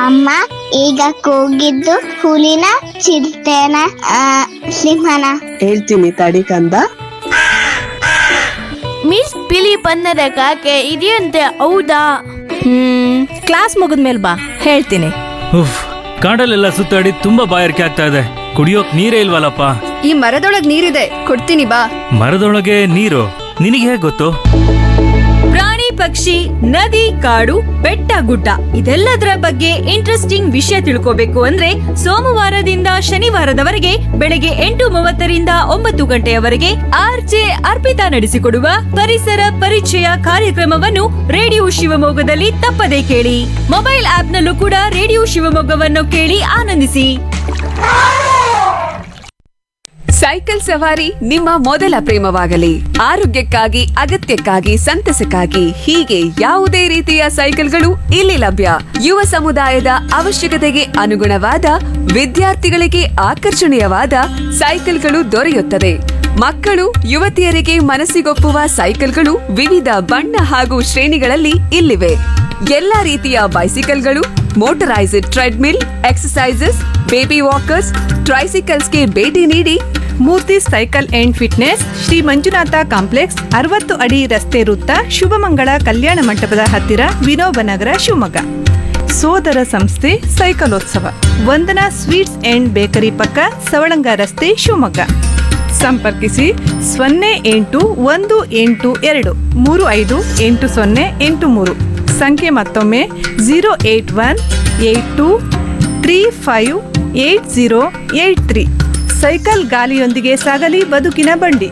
ಅಮ್ಮ ಈಗ ಕೂಗಿದ್ದು ಹುಲಿನ ಚಿರತೆನ ಆ, ಸಿಂಹನ ಹೇಳ್ತೀನಿ ತಡಿ ಕಂದ ಮಿಸ್ ಬಿಳಿ ಬಣ್ಣದ ಕಾಗೆ ಇದೆಯಂತೆ ಹೌದಾ ಹ್ಮ್ ಕ್ಲಾಸ್ ಮುಗಿದ್ಮೇಲೆ ಬಾ ಹೇಳ್ತೀನಿ ಉಫ್ ಕಾಡಲ್ಲೆಲ್ಲ ಸುತ್ತಾಡಿ ತುಂಬಾ ಬಾಯಾರಿಕೆ ಆಗ್ತಾ ಇದೆ ಕುಡಿಯೋಕ್ ನೀರೇ ಇಲ್ವಲ್ಲಪ್ಪ ಈ ಮರದೊಳಗ್ ನೀರಿದೆ ಕೊಡ್ತೀನಿ ಬಾ ಮರದೊಳಗೆ ನೀರು ನಿನಗೆ ಹೇಗೆ ಗೊತ್ತು ಪ್ರಾಣಿ ಪಕ್ಷಿ ನದಿ ಕಾಡು ಬೆಟ್ಟ ಗುಡ್ಡ ಇದೆಲ್ಲದರ ಬಗ್ಗೆ ಇಂಟ್ರೆಸ್ಟಿಂಗ್ ವಿಷಯ ತಿಳ್ಕೋಬೇಕು ಅಂದ್ರೆ ಸೋಮವಾರದಿಂದ ಶನಿವಾರದವರೆಗೆ ಬೆಳಗ್ಗೆ ಎಂಟು ಮೂವತ್ತರಿಂದ ಒಂಬತ್ತು ಗಂಟೆಯವರೆಗೆ ಆರ್ಜೆ ಅರ್ಪಿತಾ ನಡೆಸಿಕೊಡುವ ಪರಿಸರ ಪರಿಚಯ ಕಾರ್ಯಕ್ರಮವನ್ನು ರೇಡಿಯೋ ಶಿವಮೊಗ್ಗದಲ್ಲಿ ತಪ್ಪದೇ ಕೇಳಿ ಮೊಬೈಲ್ ಆಪ್ನಲ್ಲೂ ಕೂಡ ರೇಡಿಯೋ ಶಿವಮೊಗ್ಗವನ್ನು ಕೇಳಿ ಆನಂದಿಸಿ ಸೈಕಲ್ ಸವಾರಿ ನಿಮ್ಮ ಮೊದಲ ಪ್ರೇಮವಾಗಲಿ ಆರೋಗ್ಯಕ್ಕಾಗಿ ಅಗತ್ಯಕ್ಕಾಗಿ ಸಂತಸಕ್ಕಾಗಿ ಹೀಗೆ ಯಾವುದೇ ರೀತಿಯ ಸೈಕಲ್ಗಳು ಇಲ್ಲಿ ಲಭ್ಯ ಯುವ ಸಮುದಾಯದ ಅವಶ್ಯಕತೆಗೆ ಅನುಗುಣವಾದ ವಿದ್ಯಾರ್ಥಿಗಳಿಗೆ ಆಕರ್ಷಣೀಯವಾದ ಸೈಕಲ್ಗಳು ದೊರೆಯುತ್ತದೆ ಮಕ್ಕಳು ಯುವತಿಯರಿಗೆ ಮನಸ್ಸಿಗೊಪ್ಪುವ ಸೈಕಲ್ಗಳು ವಿವಿಧ ಬಣ್ಣ ಹಾಗೂ ಶ್ರೇಣಿಗಳಲ್ಲಿ ಇಲ್ಲಿವೆ ಎಲ್ಲಾ ರೀತಿಯ ಬೈಸಿಕಲ್ಗಳು motorised treadmill exercises baby walkers ಟ್ರೈಸಿಕಲ್ಸ್ಗೆ ಭೇಟಿ ನೀಡಿ Murthy cycle and fitness Shri Manjunatha complex ಅರವತ್ತು ಅಡಿ ರಸ್ತೆ ವೃತ್ತ ಶುಭಮಂಗಳ ಕಲ್ಯಾಣ ಮಂಟಪದ ಹತ್ತಿರ ವಿನೋಬ ನಗರ ಶಿವಮೊಗ್ಗ ಸೋದರ ಸಂಸ್ಥೆ ಸೈಕಲೋತ್ಸವ ವಂದನಾ ಸ್ವೀಟ್ಸ್ ಅಂಡ್ ಬೇಕರಿ ಪಕ್ಕ ಸವಳಂಗ ರಸ್ತೆ ಶಿವಮೊಗ್ಗ ಸಂಪರ್ಕಿಸಿ ಸೊನ್ನೆ ಎಂಟು ಒಂದು ಎಂಟು ಎರಡು ಮೂರು ಐದು ಎಂಟು ಸೊನ್ನೆ ಎಂಟು ಮೂರು ಸಂಖ್ಯೆ ಮತ್ತೊಮ್ಮೆ zero eight one eight two three five eight zero eight three cycle ಗಾಲಿಯೊಂದಿಗೆ ಸಾಗಲಿ ಬದುಕಿನ ಬಂಡಿ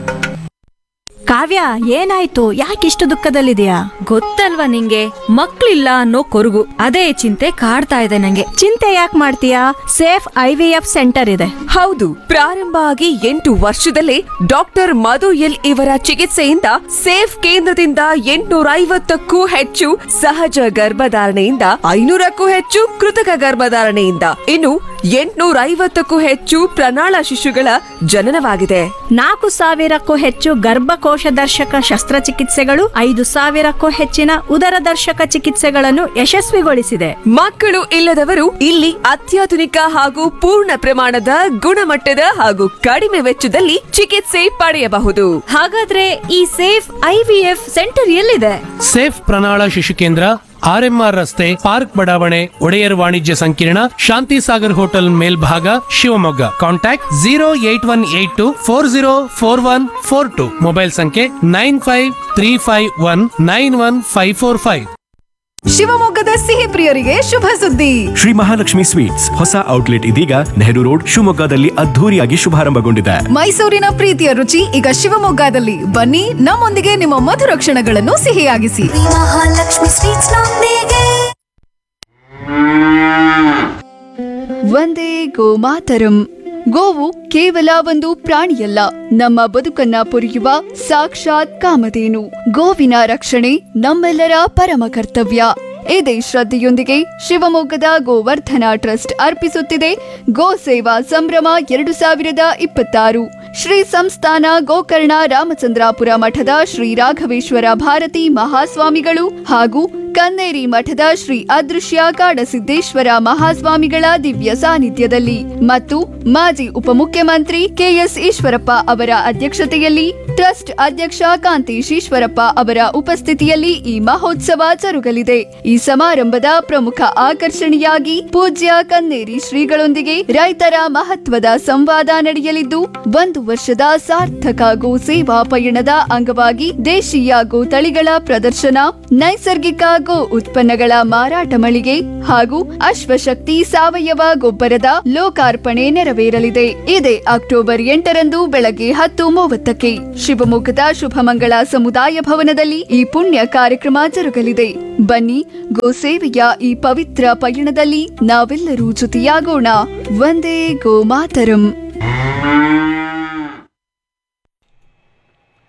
ಕಾವ್ಯ ಏನಾಯ್ತು ಯಾಕಿಷ್ಟು ದುಃಖದಲ್ಲಿದೆಯಾ ಗೊತ್ತಲ್ವಾ ನಿಂಗೆ ಮಕ್ಳಿಲ್ಲ ಅನ್ನೋ ಕೊರಗು ಅದೇ ಚಿಂತೆ ಕಾಡ್ತಾ ಇದೆ ನಂಗೆ ಚಿಂತೆ ಯಾಕೆ ಮಾಡ್ತೀಯಾ safe I V F centre ಇದೆ ಹೌದು ಪ್ರಾರಂಭ ಆಗಿ ಎಂಟು ವರ್ಷದಲ್ಲೇ ಡಾಕ್ಟರ್ ಮಧು ಎಲ್ ಇವರ ಚಿಕಿತ್ಸೆಯಿಂದ ಸೇಫ್ ಕೇಂದ್ರದಿಂದ ಎಂಟುನೂರ ಐವತ್ತಕ್ಕೂ ಹೆಚ್ಚು ಸಹಜ ಗರ್ಭಧಾರಣೆಯಿಂದ ಐನೂರಕ್ಕೂ ಹೆಚ್ಚು ಕೃತಕ ಗರ್ಭಧಾರಣೆಯಿಂದ ಇನ್ನು ಎಂಟುನೂರ ಐವತ್ತಕ್ಕೂ ಹೆಚ್ಚು ಪ್ರಣಾಳ ಶಿಶುಗಳ ಜನನವಾಗಿದೆ ನಾಲ್ಕು ಸಾವಿರಕ್ಕೂ ಹೆಚ್ಚು ಗರ್ಭಕೋಶ ದರ್ಶಕ ಶಸ್ತ್ರಚಿಕಿತ್ಸೆಗಳು ಐದು ಸಾವಿರಕ್ಕೂ ಹೆಚ್ಚಿನ ಉದರ ದರ್ಶಕ ಚಿಕಿತ್ಸೆಗಳನ್ನು ಯಶಸ್ವಿಗೊಳಿಸಿದೆ ಮಕ್ಕಳು ಇಲ್ಲದವರು ಇಲ್ಲಿ ಅತ್ಯಾಧುನಿಕ ಹಾಗೂ ಪೂರ್ಣ ಪ್ರಮಾಣದ ಗುಣಮಟ್ಟದ ಹಾಗೂ ಕಡಿಮೆ ವೆಚ್ಚದಲ್ಲಿ ಚಿಕಿತ್ಸೆ ಪಡೆಯಬಹುದು ಹಾಗಾದ್ರೆ ಈ ಸೇಫ್ ಐವಿಎಫ್ ಸೆಂಟರ್ ಎಲ್ಲಿದೆ ಸೇಫ್ ಪ್ರಣಾಳ ಶಿಶು ಕೇಂದ್ರ ಆರ್ಎಂಆರ್ ರಸ್ತೆ ಪಾರ್ಕ್ ಬಡಾವಣೆ ಒಡೆಯರ್ ವಾಣಿಜ್ಯ ಸಂಕೀರ್ಣ ಶಾಂತಿ ಸಾಗರ್ ಹೋಟೆಲ್ ಮೇಲ್ಭಾಗ Shivamogga contact zero eight one eight two four zero four one four two mobile ಸಂಖ್ಯೆ nine five three five one nine one five four five ಶಿವಮೊಗ್ಗದ ಸಿಹಿ ಪ್ರಿಯರಿಗೆ ಶುಭ ಸುದ್ದಿ ಶ್ರೀ ಮಹಾಲಕ್ಷ್ಮಿ ಸ್ವೀಟ್ಸ್ ಹೊಸ ಔಟ್ಲೆಟ್ ಇದೀಗ ನೆಹರು ರೋಡ್ ಶಿವಮೊಗ್ಗದಲ್ಲಿ ಅದ್ಧೂರಿಯಾಗಿ ಶುಭಾರಂಭಗೊಂಡಿದೆ ಮೈಸೂರಿನ ಪ್ರೀತಿಯ ರುಚಿ ಈಗ ಶಿವಮೊಗ್ಗದಲ್ಲಿ ಬನ್ನಿ ನಮ್ಮೊಂದಿಗೆ ನಿಮ್ಮ ಮಧುರ ಕ್ಷಣಗಳನ್ನು ಸಿಹಿಯಾಗಿಸಿ ಮಹಾಲಕ್ಷ್ಮಿ ಸ್ವೀಟ್ಸ್ ಒಂದೇ ಗೋಮಾತರಂ ಗೋವು ಕೇವಲ ಒಂದು ಪ್ರಾಣಿಯಲ್ಲ ನಮ್ಮ ಬದುಕನ್ನ ಪೊರೆಯುವ ಸಾಕ್ಷಾತ್ ಕಾಮಧೇನು ಗೋವಿನ ರಕ್ಷಣೆ ನಮ್ಮೆಲ್ಲರ ಪರಮ ಕರ್ತವ್ಯ ಇದೇ ಶ್ರದ್ಧೆಯೊಂದಿಗೆ ಶಿವಮೊಗ್ಗದ ಗೋವರ್ಧನ ಟ್ರಸ್ಟ್ ಅರ್ಪಿಸುತ್ತಿದೆ ಗೋ ಸೇವಾ ಸಂಭ್ರಮ ಎರಡು ಸಾವಿರದ ಇಪ್ಪತ್ತಾರು ಶ್ರೀ ಸಂಸ್ಥಾನ ಗೋಕರ್ಣ ರಾಮಚಂದ್ರಾಪುರ ಮಠದ ಶ್ರೀ ರಾಘವೇಶ್ವರ ಭಾರತಿ ಮಹಾಸ್ವಾಮಿಗಳು ಹಾಗೂ ಕನ್ನೇರಿ ಮಠದ ಶ್ರೀ ಅದೃಶ್ಯ ಕಾಡಸಿದ್ದೇಶ್ವರ ಮಹಾಸ್ವಾಮಿಗಳ ದಿವ್ಯ ಸಾನ್ನಿಧ್ಯದಲ್ಲಿ ಮತ್ತು ಮಾಜಿ ಉಪಮುಖ್ಯಮಂತ್ರಿ ಕೆಎಸ್ ಈಶ್ವರಪ್ಪ ಅವರ ಅಧ್ಯಕ್ಷತೆಯಲ್ಲಿ ಟ್ರಸ್ಟ್ ಅಧ್ಯಕ್ಷ ಕಾಂತೇಶ್ ಈಶ್ವರಪ್ಪ ಅವರ ಉಪಸ್ಥಿತಿಯಲ್ಲಿ ಈ ಮಹೋತ್ಸವ ಜರುಗಲಿದೆ ಈ ಸಮಾರಂಭದ ಪ್ರಮುಖ ಆಕರ್ಷಣೆಯಾಗಿ ಪೂಜ್ಯ ಕನ್ನೇರಿ ಶ್ರೀಗಳೊಂದಿಗೆ ರೈತರ ಮಹತ್ವದ ಸಂವಾದ ನಡೆಯಲಿದ್ದು ಒಂದು ವರ್ಷದ ಸಾರ್ಥಕ ಗೋ ಸೇವಾ ಪಯಣದ ಅಂಗವಾಗಿ ದೇಶೀಯ ಗೋ ತಳಿಗಳ ಪ್ರದರ್ಶನ ನೈಸರ್ಗಿಕ ಗೋ ಉತ್ಪನ್ನಗಳ ಮಾರಾಟ ಮಳಿಗೆ ಹಾಗೂ ಅಶ್ವಶಕ್ತಿ ಸಾವಯವ ಗೊಬ್ಬರದ ಲೋಕಾರ್ಪಣೆ ನೆರವೇರಲಿದೆ ಇದೇ ಅಕ್ಟೋಬರ್ ಎಂಟರಂದು ಬೆಳಗ್ಗೆ ಹತ್ತು ಮೂವತ್ತಕ್ಕೆ ಶಿವಮೊಗ್ಗದ ಶುಭಮಂಗಳ ಸಮುದಾಯ ಭವನದಲ್ಲಿ ಈ ಪುಣ್ಯ ಕಾರ್ಯಕ್ರಮ ಜರುಗಲಿದೆ ಬನ್ನಿ ಗೋ ಸೇವೆಯ ಈ ಪವಿತ್ರ ಪಯಣದಲ್ಲಿ ನಾವೆಲ್ಲರೂ ಜೊತೆಯಾಗೋಣ ಒಂದೇ ಗೋ ಮಾತರಂ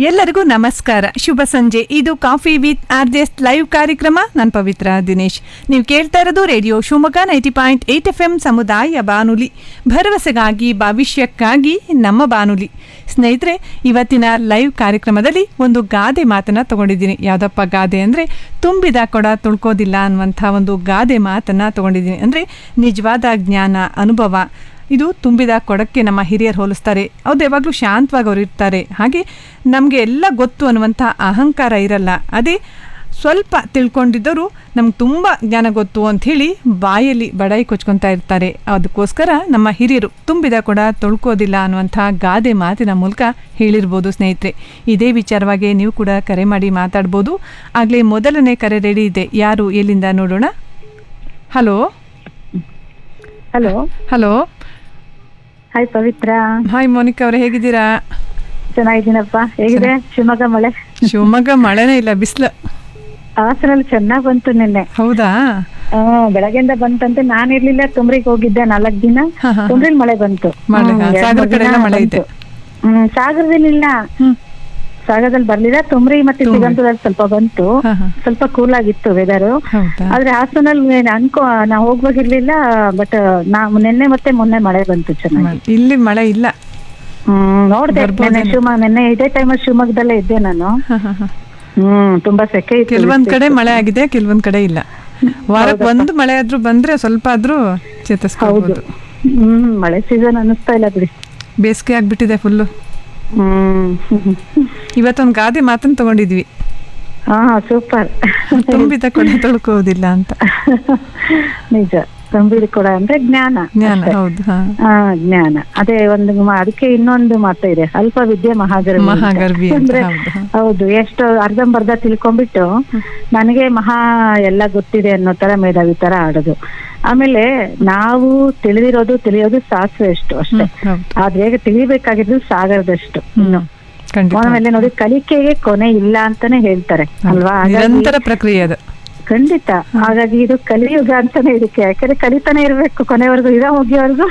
ಎಲ್ಲರಿಗೂ ನಮಸ್ಕಾರ ಶುಭ ಸಂಜೆ ಇದು ಕಾಫಿ ವಿತ್ ಆರ್ಜೆಸ್ ಲೈವ್ ಕಾರ್ಯಕ್ರಮ ನಾನು ಪವಿತ್ರ ದಿನೇಶ್ ನೀವು ಕೇಳ್ತಾ ಇರೋದು radio Shivamogga ninety point eight F M ಸಮುದಾಯ ಬಾನುಲಿ ಭರವಸೆಗಾಗಿ ಭವಿಷ್ಯಕ್ಕಾಗಿ ನಮ್ಮ ಬಾನುಲಿ ಸ್ನೇಹಿತರೆ ಇವತ್ತಿನ ಲೈವ್ ಕಾರ್ಯಕ್ರಮದಲ್ಲಿ ಒಂದು ಗಾದೆ ಮಾತನ್ನ ತಗೊಂಡಿದ್ದೀನಿ ಯಾವುದಪ್ಪ ಗಾದೆ ಅಂದರೆ ತುಂಬಿದ ಕೊಡ ತುಳ್ಕೋದಿಲ್ಲ ಅನ್ನುವಂಥ ಒಂದು ಗಾದೆ ಮಾತನ್ನ ತಗೊಂಡಿದ್ದೀನಿ ಅಂದರೆ ನಿಜವಾದ ಜ್ಞಾನ ಅನುಭವ ಇದು ತುಂಬಿದ ಕೊಡಕ್ಕೆ ನಮ್ಮ ಹಿರಿಯರು ಹೋಲಿಸ್ತಾರೆ ಅವ್ರು ಯಾವಾಗಲೂ ಶಾಂತವಾಗಿ ಅವ್ರು ಇರ್ತಾರೆ ಹಾಗೆ ನಮಗೆ ಎಲ್ಲ ಗೊತ್ತು ಅನ್ನುವಂಥ ಅಹಂಕಾರ ಇರಲ್ಲ ಅದೇ ಸ್ವಲ್ಪ ತಿಳ್ಕೊಂಡಿದ್ದರು ನಮ್ಗೆ ತುಂಬ ಜ್ಞಾನ ಗೊತ್ತು ಅಂಥೇಳಿ ಬಾಯಲ್ಲಿ ಬಡಾಯಿ ಕೊಚ್ಕೊತಾ ಇರ್ತಾರೆ ಅದಕ್ಕೋಸ್ಕರ ನಮ್ಮ ಹಿರಿಯರು ತುಂಬಿದ ಕೊಡ ತೊಳ್ಕೋದಿಲ್ಲ ಅನ್ನುವಂಥ ಗಾದೆ ಮಾತಿನ ಮೂಲಕ ಹೇಳಿರ್ಬೋದು ಸ್ನೇಹಿತರೆ ಇದೇ ವಿಚಾರವಾಗಿ ನೀವು ಕೂಡ ಕರೆ ಮಾಡಿ ಮಾತಾಡ್ಬೋದು ಆಗಲೇ ಮೊದಲನೇ ಕರೆ ರೆಡಿ ಇದೆ ಯಾರು ಎಲ್ಲಿಂದ ನೋಡೋಣ hello hello hello hi Pavitra hi Monica ಅವರೇ ಹೇಗಿದ್ದೀರಾ ಚೆನ್ನಾಗಿದ್ದೀನಪ್ಪ ಹೇಗಿದೆ ಶಿವಮೊಗ್ಗ ಮಳೆ ಶಿವಮೊಗ್ಗ ಮಳೆನೇ ಇಲ್ಲ ಬಿಸಿಲು ಹಾಸನಲ್ಲಿ ಚೆನ್ನಾಗ್ ಬಂತು ನಿನ್ನೆ ಹೌದಾ ಹ್ಮ್ ಬೆಳಗ್ಗೆಯಿಂದ ಬಂತಂತೆ ನಾನ್ ಇರ್ಲಿಲ್ಲ ತುಮ್ರಿಗೆ ಹೋಗಿದ್ದೆ ನಾಲ್ಕ್ ದಿನ ತುಮ್ರಿಲ್ ಮಳೆ ಬಂತು ಮಳೆ, ಹ್ಮ್, ಹಾ, ಎರಡ್ ಸಾಗರ ಮೂರ್ ಕಡೆ ದಿನ ಎಲ್ಲ ಮಳೆ ಬಂತು. ಇದೆ. ಹ್ಮ್ ಸಾಗರದಲ್ಲಿ ಇಲ್ಲ ಸಾಗರದಲ್ಲಿ ಬರ್ಲಿಲ್ಲ ತುಮ್ರಿ ಮತ್ತೆ ಸಿಗಂತದಲ್ಲಿ ಸ್ವಲ್ಪ ಬಂತು ಸ್ವಲ್ಪ ಕೂಲ್ ಆಗಿತ್ತು ವೆದರ್ ಆದ್ರೆ ಹಾಸನಲ್ಲಿ ಅನ್ಕೋ ನಾ ಹೋಗ್ವಾಗಿರ್ಲಿಲ್ಲ ಬಟ್ ನಾ ನಿನ್ನೆ ಮತ್ತೆ ಮೊನ್ನೆ ಮಳೆ ಬಂತು ಚೆನ್ನಾಗಿ ಇಲ್ಲಿ ಮಳೆ ಇಲ್ಲ ಹ್ಮ್ ನೋಡ್ದೆ ನೆನ್ನೆ ಶಿವಮೊಗ್ಗ ನಿನ್ನೆ ಇದೇ ಟೈಮ್ ಶಿವಮೊಗ್ಗದಲ್ಲೇ ಇದ್ದೆ ನಾನು ಹ್ಮ್ ತುಂಬಾ ಸೆಕೆ ಇತ್ತು ಕೆಲವೊಂದ್ ಕಡೆ ಮಳೆ ಆಗಿದೆ ಕೆಲವೊಂದ್ ಕಡೆ ಇಲ್ಲ ವಾರಕ್ಕೆ ಒಂದು ಮಳೆ ಆದ್ರೂ ಬಂದ್ರೆ ಸ್ವಲ್ಪ ಆದ್ರೂ ಚೇತರಿಸ್ಕೊಳ್ಬೋದು ಹ್ಮ್ ಮಳೆ ಸೀಸನ್ ಅನ್ನಿಸ್ತಾ ಇಲ್ಲ ಬಿಡಿ ಬೇಸಿಗೆ ಆಗ್ಬಿಟ್ಟಿದೆ ಫುಲ್ಲು ಹ್ಮ್ ಇವತ್ತೊಂದು ಗಾದೆ ಮಾತನ್ನ ತಗೊಂಡಿದ್ವಿ ಹಾ ಸೂಪರ್ ತುಂಬಿದ ಕೊಡೆ ತೊಳ್ಕೋದಿಲ್ಲ ಅಂತ ನಿಜ ತಂಬಿಡಿ ಕೊಡ ಅಂದ್ರೆ ಜ್ಞಾನ ಜ್ಞಾನ ಅಷ್ಟೇ. ಹೌದು ಹಾ ಹಾ ಜ್ಞಾನ ಅದೇ ಒಂದು ಮ- ಅದಕ್ಕೆ ಇನ್ನೊಂದು ಮಾತು ಇದೆ ಅಲ್ಪ ವಿದ್ಯೆ ಮಹಾಗರ್ವಿ ಅಂತ. ಮಹಾಗರ್ವಿ ಅಂತ, ಅಂದ್ರೆ ಹೌದು, ಹಾ. ಹೌದು ಎಷ್ಟು ಅರ್ಧಂಬರ್ಧ ತಿಳ್ಕೊಂಡ್ಬಿಟ್ಟು ನನಗೆ ಮಹಾ ಎಲ್ಲ ಗೊತ್ತಿದೆ ಅನ್ನೋ ತರ ಮೇಧಾವಿ ತರ ಆಡೋದು ಆಮೇಲೆ ನಾವು ತಿಳಿದಿರೋದು ತಿಳಿಯೋದು ಸಾಸಿವೆ ಅಷ್ಟು ಅಷ್ಟೇ ಆದ್ರೆ ತಿಳಿಬೇಕಾಗಿದ್ದು ಸಾಗರದಷ್ಟು ಇನ್ನು ಆಮೇಲೆ ನೋಡಿ ಕಲಿಕೆಗೆ ಕೊನೆ ಇಲ್ಲ ಅಂತಾನೆ ಹೇಳ್ತಾರೆ ಅಲ್ವಾ ಹಾಗಾಗಿ- ನಿರಂತರ ಪ್ರಕ್ರಿಯೆ ಅದು ಖಂಡಿತ ಹಾಗಾಗಿ ಇದು ಕಲಿಯುಗ ಅಂತಾನೆ ಇದಕ್ಕೆ ಯಾಕಂದ್ರೆ ಕಲಿತಾನೆ ಇರ್ಬೇಕು ಕೊನೆವರೆಗೂ ಇರೋ ಹೋಗಿವರೆಗೂ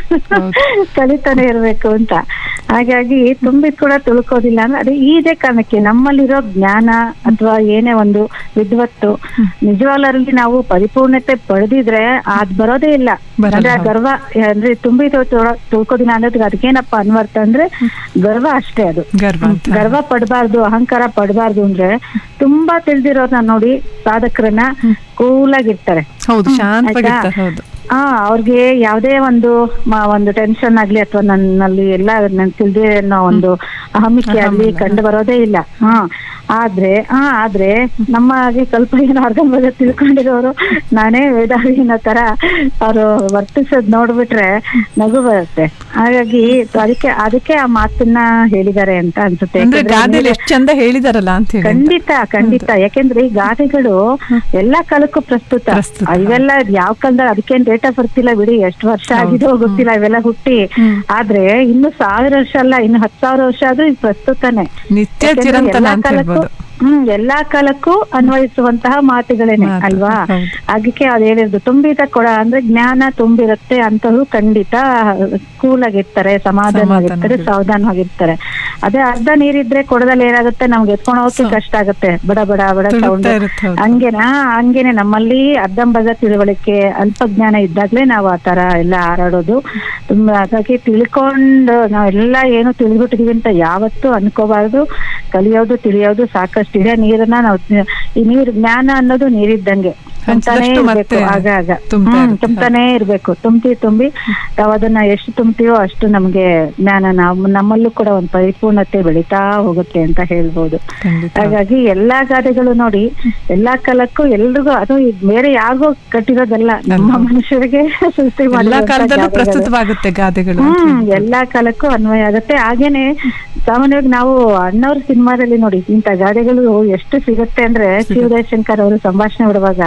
ಕಲಿತಾನೆ ಇರ್ಬೇಕು ಅಂತ ಹಾಗಾಗಿ ತುಂಬಿದ್ ಕೂಡ ತಿಳ್ಕೋದಿಲ್ಲ ಅಂದ್ರೆ ಅದೇ ಇದೇ ಕಾರಣಕ್ಕೆ ನಮ್ಮಲ್ಲಿರೋ ಜ್ಞಾನ ಅಥವಾ ಏನೇ ಒಂದು ವಿದ್ವತ್ತು ನಿಜವಾಗ್ಲರಲ್ಲಿ ನಾವು ಪರಿಪೂರ್ಣತೆ ಪಡೆದಿದ್ರೆ ಅದ್ ಬರೋದೇ ಇಲ್ಲ ಅಂದ್ರೆ ಆ ಗರ್ವ ಅಂದ್ರೆ ತುಂಬಿ ತಿಳ್ಕೋದಿಲ್ಲ ಅನ್ನೋದಕ್ಕೆ ಅದಕ್ಕೇನಪ್ಪ ಅನ್ವರ್ಥ ಅಂದ್ರೆ ಗರ್ವ ಅಷ್ಟೇ ಅದು ಗರ್ವ ಅಂತ ಗರ್ವ ಪಡಬಾರ್ದು ಅಹಂಕಾರ ಪಡಬಾರ್ದು ಅಂದ್ರೆ ತುಂಬಾ ತಿಳಿದಿರೋರ್ನ ನೋಡಿ ಸಾಧಕರನ್ನ ಕೂಲ್ ಆಗಿರ್ತಾರೆ ಹೌದು ಶಾಂತವಾಗಿರ್ತಾರೆ ಹೌದು ಹಾ ಅವ್ರಿಗೆ ಯಾವ್ದೇ ಒಂದು ಮ- ಒಂದು ಟೆನ್ಷನ್ ಆಗ್ಲಿ ಅಥವಾ ನನ್ನಲ್ಲಿ ಎಲ್ಲ ನನ್ ತಿಳಿದೇ ಅನ್ನೋ ಒಂದು ಅಹಮಿಕೆ ಆಗ್ಲಿ ಕಂಡು ಬರೋದೇ ಇಲ್ಲ ಹಾ ಆದ್ರೆ ಹಾ ಆದ್ರೆ ನಮ್ಮ ಹಾಗೆ ಸ್ವಲ್ಪ ಏನೋ ಅರ್ಧಂಬರ್ಧ ತಿಳ್ಕೊಂಡಿರೋರು ನಾನೇ ವೇದಾವಿ ಅನ್ನೋ ತರ ಅವರು ವರ್ತಿಸೋದ್ ನೋಡ್ಬಿಟ್ರೆ ನಗು ಬರುತ್ತೆ ಹಾಗಾಗಿ ಅದಕ್ಕೆ ಅದಕ್ಕೆ ಆ ಮಾತನ್ನ ಹೇಳಿದ್ದಾರೆ ಅಂತ ಅನ್ಸುತ್ತೆ ಅಂದ್ರೆ ಯಾಕಂದ್ರೆ ಗಾದೆಲಿ ಎಷ್ಟು ಚಂದ ಹೇಳಿದಾರಲ್ಲ ಅಂತ ಹೇಳಿ ಖಂಡಿತ ಖಂಡಿತ ಯಾಕೆಂದ್ರೆ ಈ ಗಾದೆಗಳು ಎಲ್ಲಾ ಕಾಲಕ್ಕೂ ಪ್ರಸ್ತುತ ಇವೆಲ್ಲ ಯಾವ ಕಾಲದಲ್ಲಿ ಅದಕ್ಕೇನ್ ಡೇಟ್ ಆಫ್ ಬರ್ತ್ ಇಲ್ಲ ಬಿಡಿ ಎಷ್ಟು ವರ್ಷ ಆಗಿದೋ ಗೊತ್ತಿಲ್ಲ ಇವೆಲ್ಲ ಹುಟ್ಟಿ ಆದ್ರೆ ಇನ್ನು ಸಾವಿರ ವರ್ಷ ಅಲ್ಲ ಇನ್ನು ಹತ್ತು ಸಾವಿರ ವರ್ಷ ಆದ್ರೂ ಇದು ಪ್ರಸ್ತುತನೇ ನಿತ್ಯ ಯಾಕೆಂದ್ರೆ ಚಿರಂತನ ಎಲ್ಲಾ ಅಂತ ಕಾಲಕ್ಕೂ ಹೇಳ್ಬೋದು. ಹ್ಮ್ ಎಲ್ಲಾ ಕಾಲಕ್ಕೂ ಅನ್ವಯಿಸುವಂತಹ ಮಾತುಗಳೇನೆ ಅಲ್ವಾ ಅದಕ್ಕೆ ಅದ್ ಹೇಳಿದ್ದು ತುಂಬಿದ ಕೊಡ ಅಂದ್ರೆ ಜ್ಞಾನ ತುಂಬಿರುತ್ತೆ ಅಂತವ್ರು ಖಂಡಿತ ಕೂಲ್ ಆಗಿರ್ತಾರೆ ಸಮಾಧಾನವಾಗಿರ್ತಾರೆ ಸಾವಧಾನವಾಗಿರ್ತಾರೆ ಅದೇ ಅರ್ಧ ನೀರಿದ್ರೆ ಕೊಡದಲ್ಲಿ ಏನಾಗುತ್ತೆ ನಮ್ಗೆ ಎತ್ಕೊಂಡು ಹೋಗಕ್ಕೆ ಕಷ್ಟ ಆಗುತ್ತೆ ಬಡ ಬಡ ಬಡ ತುಳುಕ್ತಾ ಸೌಂಡ್ ಇರುತ್ತೆ, ಹೌದು. ಹಂಗೇನಾ ಹಂಗೇನೆ ನಮ್ಮಲ್ಲಿ ಅರ್ಧಂಬರ್ಧ ತಿಳುವಳಿಕೆ ಅಲ್ಪ ಜ್ಞಾನ ಇದ್ದಾಗ್ಲೇ ನಾವು ಆ ತರ ಎಲ್ಲ ಹಾರಾಡೋದು ತುಂಬಾ ಹಾಗಾಗಿ ತಿಳ್ಕೊಂಡು ನಾವೆಲ್ಲ ಏನು ತಿಳಿದ್ಬಿಟ್ಟಿದೀವಿ ಅಂತ ಯಾವತ್ತೂ ಅನ್ಕೋಬಾರ್ದು ಕಲಿಯೋದು ತಿಳಿಯೋದು ಸಾಕಷ್ಟು ಇದೆ ನೀರನ್ನ ನಾವು ಈ ನೀರ್ ಜ್ಞಾನ ಅನ್ನೋದು ನೀರಿದ್ದಂಗೆ ತುಂಬ್ತಾನೆ ಹಂಚಿದಷ್ಟು ಇರ್ಬೇಕು ಮತ್ತೆ ಆಗ ಆಗ ತುಂಬ್ತಾ ಹ್ಮ್ ಇರುತ್ತೆ. ತುಂಬ್ತಾನೆ ಇರ್ಬೇಕು ತುಂಬಿ ತುಂಬಿ ನಾವು ಅದನ್ನ ಎಷ್ಟು ತುಂಬ್ತೀವೋ ಅಷ್ಟು ನಮ್ಗೆ ಜ್ಞಾನ ನಾವು ನಮ್ಮಲ್ಲೂ ಕೂಡ ಒಂದು ಪರಿಪೂರ್ಣತೆ ಬೆಳೀತಾ ಹೋಗುತ್ತೆ ಅಂತ ಹೇಳ್ಬೋದು ಹಾಗಾಗಿ ಎಲ್ಲಾ ಗಾದೆಗಳು ನೋಡಿ ಎಲ್ಲಾ ಕಾಲಕ್ಕೂ ಎಲ್ರಿಗೂ ಅದು ಈ ಬೇರೆ ಯಾರಿಗೋ ಕಟ್ಟಿರೋದಲ್ಲ ನಮ್ಮ ಮನುಷ್ಯರಿಗೆ ಸೃಷ್ಟಿ ಎಲ್ಲಾ ಮಾಡಿರುವಂತ ಕಾಲದಲ್ಲೂ ಗಾದೆಗಳು. ಪ್ರಸ್ತುತವಾಗುತ್ತೆ ಗಾದೆಗಳು ಅಂತ ಹ್ಮ್ ಎಲ್ಲಾ ಕಾಲಕ್ಕೂ ಅನ್ವಯ ಆಗುತ್ತೆ ಹಾಗೇನೆ ಸಾಮಾನ್ಯವಾಗಿ ನಾವು ಅಣ್ಣವ್ರ ಸಿನಿಮಾದಲ್ಲಿ ನೋಡಿ ಇಂತ ಗಾದೆಗಳು ಎಷ್ಟು ಸಿಗುತ್ತೆ ಅಂದ್ರೆ ಶಿವದಯಶಂಕರ್ ಅವರು ಸಂಭಾಷಣೆ ಬಿಡುವಾಗ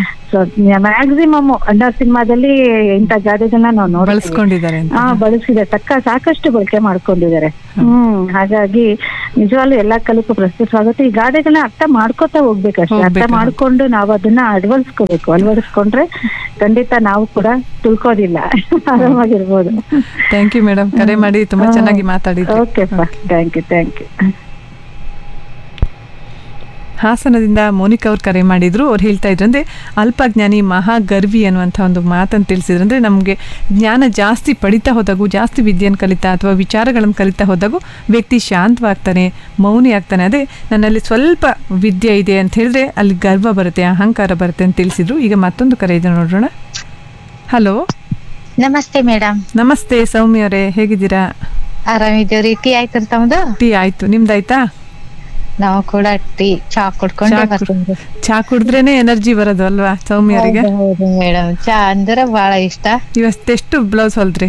ಮ್ಯಾಕ್ಸಿಮಮ್ ಅಣ್ಣವ್ರ ಸಿನಿಮಾದಲ್ಲಿ ಇಂತ ಗಾದೆಗಳನ್ನ ನಾವು ನೋಡ್ತೀವಿ ಬಳಸ್ಕೊಂಡಿದ್ದಾರೆ ಅಂತ ಹಾ ಬಳಸಿದೆ ತಕ್ಕ ಸಾಕಷ್ಟು ಬಳಕೆ ಮಾಡ್ಕೊಂಡಿದ್ದಾರೆ ಹ್ಮ್ ಹಾಗಾಗಿ ನಿಜವಾಗ್ಲೂ ಎಲ್ಲಾ ಕಾಲಕ್ಕೂ ಪ್ರಸ್ತುತವಾಗುತ್ತೆ ಈ ಗಾದೆಗಳನ್ನ ಅರ್ಥ ಮಾಡ್ಕೋತಾ ಹೋಗ್ಬೇಕಷ್ಟೇ ಅರ್ಥ ಹೋಗ್ಬೇಕು. ಮಾಡ್ಕೊಂಡು ನಾವು ಅದನ್ನ ಅಳವಡಿಸ್ಕೋಬೇಕು ಅಳವಡಿಸ್ಕೊಂಡ್ರೆ ಖಂಡಿತ ನಾವು ಕೂಡ ತಿಳ್ಕೋದಿಲ್ಲ ಆರಾಮಾಗಿರ್ಬೋದು ಥ್ಯಾಂಕ್ ಯು ಮೇಡಮ್ ಕರೆ ಮಾಡಿ ತುಂಬಾ ಚೆನ್ನಾಗಿ ಮಾತಾಡಿದ್ರಿ okay thank you thank you ಹಾಸನದಿಂದ ಮೋನಿಕಾ ಅವ್ರು ಕರೆ ಮಾಡಿದ್ರು ಅವ್ರು ಹೇಳ್ತಾ ಇದ್ರು ಅಂದರೆ ಅಲ್ಪಜ್ಞಾನಿ ಮಹಾಗರ್ವಿ ಅನ್ನುವಂಥ ಒಂದು ಮಾತನ್ನು ತಿಳಿಸಿದ್ರು ಅಂದರೆ ನಮಗೆ ಜ್ಞಾನ ಜಾಸ್ತಿ ಪಡಿತಾ ಹೋದಾಗೂ ಜಾಸ್ತಿ ವಿದ್ಯೆಯನ್ನು ಕಲಿತಾ ಅಥವಾ ವಿಚಾರಗಳನ್ನು ಕಲಿತಾ ಹೋದಾಗೂ ವ್ಯಕ್ತಿ ಶಾಂತವಾಗ್ತಾನೆ ಮೌನಿ ಆಗ್ತಾನೆ ಅದೇ ನನ್ನಲ್ಲಿ ಸ್ವಲ್ಪ ವಿದ್ಯೆ ಇದೆ ಅಂತ ಹೇಳಿದ್ರೆ ಅಲ್ಲಿ ಗರ್ವ ಬರುತ್ತೆ ಅಹಂಕಾರ ಬರುತ್ತೆ ಅಂತ ತಿಳಿಸಿದ್ರು ಈಗ ಮತ್ತೊಂದು ಕರೆ ಇದೆ ನೋಡೋಣ ಹಲೋ ನಮಸ್ತೆ ಮೇಡಮ್ ನಮಸ್ತೆ ಸೌಮ್ಯ ಅವರೇ ಹೇಗಿದ್ದೀರಾ ಆರಾಮಿದ್ದೀವ್ರಿ ಟೀ ಆಯ್ತು ತಮ್ಮದು ಟೀ ಆಯ್ತು ನಿಮ್ದಾಯ್ತಾ ನಾವು ಕೂಡ ಟೀ ಚಾ ಕುಡ್ಕೊಂಡೆ ಚಾ ಕುಡ್- ಬರ್ತೀವಿ ಚಾ ಕುಡಿದ್ರೇನೆ ಎನರ್ಜಿ ಬರೋದು ಅಲ್ವಾ ಸೌಮ್ಯರಿಗೆ ಮೇಡಮ್ ಚಾ ಅಂದ್ರೆ ಬಹಳ ಇಷ್ಟ ಇವತ್ತೆಷ್ಟು ಬ್ಲೌಸ್ ಹೊಲ್ದ್ರಿ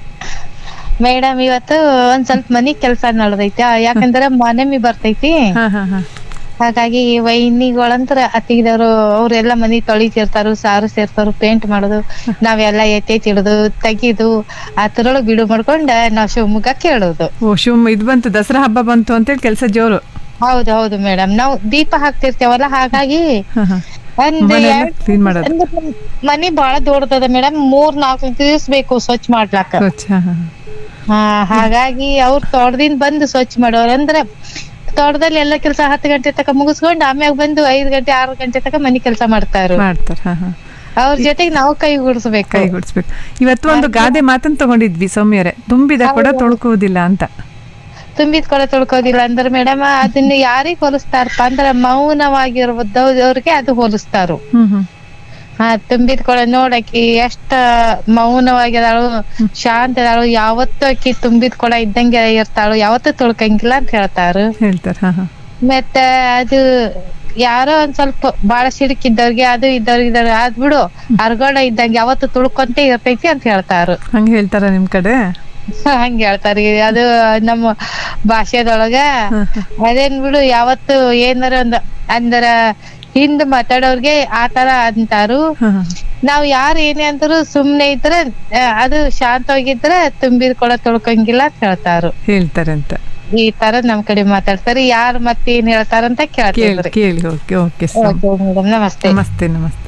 ಮೇಡಮ್ ಇವತ್ತು ಒಂದ್ ಸ್ವಲ್ಪ ಮನಿ ಕೆಲ್ಸ ನಡೆದೈತಿ ಆ, ಯಾಕಂದ್ರ ಮಾನಮಿ ಬರ್ತೈತಿ ಹಾ ಹಾ ಹಾ ಹಾಗಾಗಿ ವೈನಿಗಳಂತ್ರ ಅತ್ತಿಗಿದವ್ರು ಅವ್ರೆಲ್ಲ ಮನಿ ತೊಳಿತಿರ್ತಾರು ಸಾರು ಸೇರ್ತಾರು ಪೇಂಟ್ ಮಾಡೋದು ನಾವೆಲ್ಲ ಎತ್ತೆತ್ ಇಡುದು ತೆಗಿದು ಅದ್ರೊಳಗ್ ಬಿಡು ಮಾಡ್ಕೊಂಡ ನಾವ್ ಶಿವಮೊಗ್ಗ ಕೇಳೋದು ಓ ಶಿವಮ್ ಇದು ಬಂತು ದಸರಾ ಹಬ್ಬ ಬಂತು ಅಂತೇಳಿ ಕೆಲಸ ಜೋರು ಹೌದು ಹೌದು ಮೇಡಮ್ ನಾವು ದೀಪ ಹಾಕ್ತಿರ್ತೇವಲ್ಲ ಹಾಗಾಗಿ ಹಾ ಹಾ ಒಂದ್ ಮನೆಯೆಲ್ಲ ಎರಡ್- clean ಮಾಡೋದು. ಅಂದ್ರೆ ನಮ್ ಮನಿ ಬಾಳ ದೊಡ್ಡದ ಮೇಡಮ್ ಮೂರ್ ನಾಲ್ಕು ದಿವಸ ಬೇಕು ಸ್ವಚ್ಛ ಮಾಡ್ಲಾಕ ಸ್ವಚ್ಛ ಹಾ, ಹಾ. ಹಾ ಹಾಗಾಗಿ ಅವ್ರ ತೋಟದಿಂದ ಬಂದು ಸ್ವಚ್ಛ ಮಾಡೋರ್ ಅಂದ್ರೆ ತೋಟದಲ್ಲಿ ಎಲ್ಲ ಕೆಲಸ ಹತ್ತು ಗಂಟೆ ತಕ ಮುಗಿಸ್ಕೊಂಡು ಆಮ್ಯಾಗ ಬಂದು ಐದ್ ಗಂಟೆ ಆರು ಗಂಟೆ ತಕ ಮನಿ ಕೆಲಸ ಮಾಡ್ತಾರು ಮಾಡ್ತಾರೆ ಹಾ ಹಾ ಅವ್ರ ಜೊತೆಗೆ ನಾವು ಕೈ ಗುಡಿಸ್ಬೇಕು ಕೈಗೂಡಿಸ್ಬೇಕು ಇವತ್ತು ಒಂದು ಗಾದೆ ಮಾತನ್ನು ತಗೊಂಡಿದ್ವಿ ಸೌಮ್ಯರೇ ತುಂಬಿದ ಕೂಡ ತೊಳ್ಕುವುದಿಲ್ಲ ಅಂತ ತುಂಬಿದ ಕೊಡ ತೊಳ್ಕೋದಿಲ್ಲ ಅಂದ್ರೆ ಮೇಡಮ್ ಅದನ್ನ ಯಾರಿಗ್ ಹೋಲಿಸ್ತಾರಪ್ಪ ಅಂದ್ರ ಮೌನವಾಗಿರೋದವ್ರಿಗೆ ಅದು ಹೋಲಿಸ್ತಾರು ಹ್ಮ್ ಹ್ಮ್ ಹಾ ತುಂಬಿದ ಕೊಡ ನೋಡಕಿ ಎಷ್ಟ ಮೌನವಾಗಿದಾಳು ಶಾಂತ ಇದಾಳು ಯಾವತ್ತೂ ಆಕಿ ತುಂಬಿದ ಕೊಡ ಇದ್ದಂಗೆ ಇರ್ತಾಳು ಯಾವತ್ತೂ ತೊಳ್ಕಂಗಿಲ್ಲ ಅಂತ ಹೇಳ್ತಾರು ಹೇಳ್ತಾರೆ ಹಾ ಹಾ ಮತ್ತ ಅದು ಯಾರೋ ಒಂದ್ ಸ್ವಲ್ಪ ಬಾಳ ಸಿಡುಕಿದ್ದವ್ರಿಗೆ ಅದು ಇದ್ದವ್ರಿಗೆ ಇದ್ದವ್ರಿಗೆ ಅದ್ ಬಿಡು ಅರ್ಗೋಡ ಇದ್ದಂಗೆ ಯಾವತ್ತು ತುಳ್ಕೊಂತೆ ಇರ್ತೈತಿ ಅಂತ ಹೇಳ್ತಾರು ಹಂಗೆ ಹೇಳ್ತಾರ ನಿಮ್ ಕಡೆ ಹಂಗ ಹೇಳ್ತಾರಿ ಅದು ನಮ್ಮ ಭಾಷೆದೊಳಗ ಅದೇನ್ ಬಿಡು ಯಾವತ್ತು ಏನಾರ ಒಂದ್ ಅಂದರ ಹಿಂದ್ ಮಾತಾಡೋರ್ಗೆ ಆತರ ಅಂತಾರು ನಾವ್ ಯಾರ್ ಏನೇ ಅಂತಾರು ಸುಮ್ನೆ ಇದ್ರ ಆ, ಅದು ಶಾಂತವಾಗಿದ್ರ ತುಂಬಿದ ಕೊಡ ತೊಳ್ಕೊಂಗಿಲ್ಲ ಅಂತ ಹೇಳ್ತಾರು ಹೇಳ್ತಾರೆ ಅಂತ ಈ ತರ ನಮ್ ಕಡೆ ಮಾತಾಡ್ತಾರೆ ಯಾರ್ ಮತ್ತೆ ಏನ್ ಹೇಳ್ತಾರಂತ ಕೇಳಿ ಕೇಳ್ತಿದ್ರಿ ಕೇಳಿ ಓಕೆ ಓಕೆ Okay, madam. ನಮಸ್ತೆ ನಮಸ್ತೆ ನಮಸ್ತೆ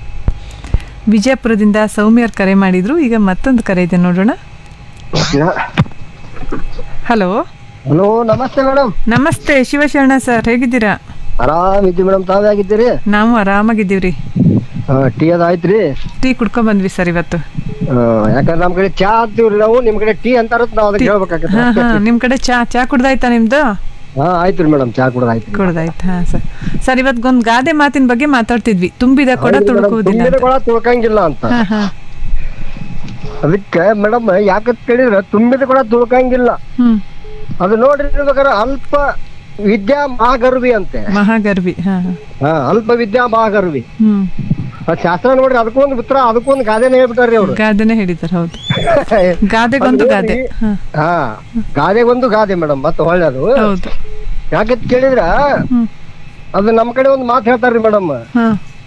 ವಿಜಯಪುರದಿಂದ ಸೌಮ್ಯರ್ ಕರೆ ಮಾಡಿದ್ರು ಈಗ ಮತ್ತೊಂದು ಕರೆ ಇದೆ ನೋಡೋಣ ಹಲೋ ಹಲೋ ನಮಸ್ತೆ ಮೇಡಮ್ ನಮಸ್ತೆ ಶಿವಶರಣ ಸರ್ ಹೇಗಿದ್ದೀರಾ ಆರಾಮಿದ್ದೀವಿ ಮೇಡಮ್ ತಾವೇ ಆಗಿದ್ದೀರಿ ನಾವು ಆರಾಮಾಗಿದ್ದೀವ್ರಿ ಟೀ ಅದ ಆಯ್ತ್ರಿ ಟೀ ಕುಡ್ಕೊಂಡ್ ಬಂದ್ವಿ ಸರ್ ಇವತ್ತು ಆ, ಯಾಕಂದ್ರೆ ನಮ್ ಕಡೆ ಚಾ ಅಂತೀವ್ರಿ ನಾವು ನಿಮ್ ಕಡೆ ಟೀ ಅಂತಾರ ನಾವ್ ಅದಕ್ಕೆ ಹಾ ಹಾ ಹೇಳ್ಬೇಕಾಗತ್ತೆ ನಿಮ್ ಕಡೆ ಚಾ ಚಾ ಕುಡ್ದಾಯ್ತಾ ನಿಮ್ದು ಹಾ ಆಯ್ತ್ರಿ ಮೇಡಮ್ ಚಾ ಕುಡ್ದ ಆಯ್ತು ಕುಡ್ದಾಯ್ತು ಹಾ ಸರ್ ಸರ್ ಇವತ್ಗೊಂದು ಗಾದೆ ಮಾತಿನ ಬಗ್ಗೆ ಮಾತಾಡ್ತಿದ್ವಿ ತುಂಬಿದ ಕೊಡ ತುಳುಕುವುದಿಲ್ಲ ತುಂಬಿದ ಅಂತ. ಕೊಳ ತುಳ್ಕಂಗಿಲ್ಲ ಅಂತ ಹಾ ಹಾ ಅದಕ್ಕೆ ಮೇಡಮ್ ಯಾಕಂತ ಕೇಳಿದ್ರೆ ತುಂಬಿದ ಕೊಳ ತುಳ್ಕಂಗಿಲ್ಲ ಹ್ಮ್ ಅದು ನೋಡ್ರಿ ಬೇಕಾದ್ರೆ ಅಲ್ಪ ವಿದ್ಯಾ ಮಹಾಗರ್ವಿ ಅಂತೆ ಮಹಾಗರ್ವಿ ಹಾ ಹಾ. ಹಾ ಅಲ್ಪ ವಿದ್ಯಾ ಮಹಾಗರ್ವಿ ಹ್ಮ್ ಆ ಶಾಸ್ತ್ರ ನೋಡ್ರಿ ಅದಕ್ಕೊಂದು ಉತ್ತರ ಅದಕ್ಕೊಂದು ಗಾದೆನೇ ಹೇಳ್ಬಿಟ್ಟಾರ್ರಿ ಅವ್ರು ಗಾದೆನೆ ಹೇಳಿದಾರೆ ಹೌದು ಗಾದೆಗೊಂದು ಗಾದೆ ಹಾ ಹಾ ಗಾದೆಗೊಂದು ಗಾದೆ ಮೇಡಮ್ ಮತ್ತೆ ಒಳ್ಳೇದು ಹೌದು ಯಾಕಂತ ಕೇಳಿದ್ರ ಅದು ನಮ್ ಕಡೆ ಒಂದು ಮಾತು ಹೇಳ್ತಾರ್ರಿ ಮೇಡಮ್ ಹಾ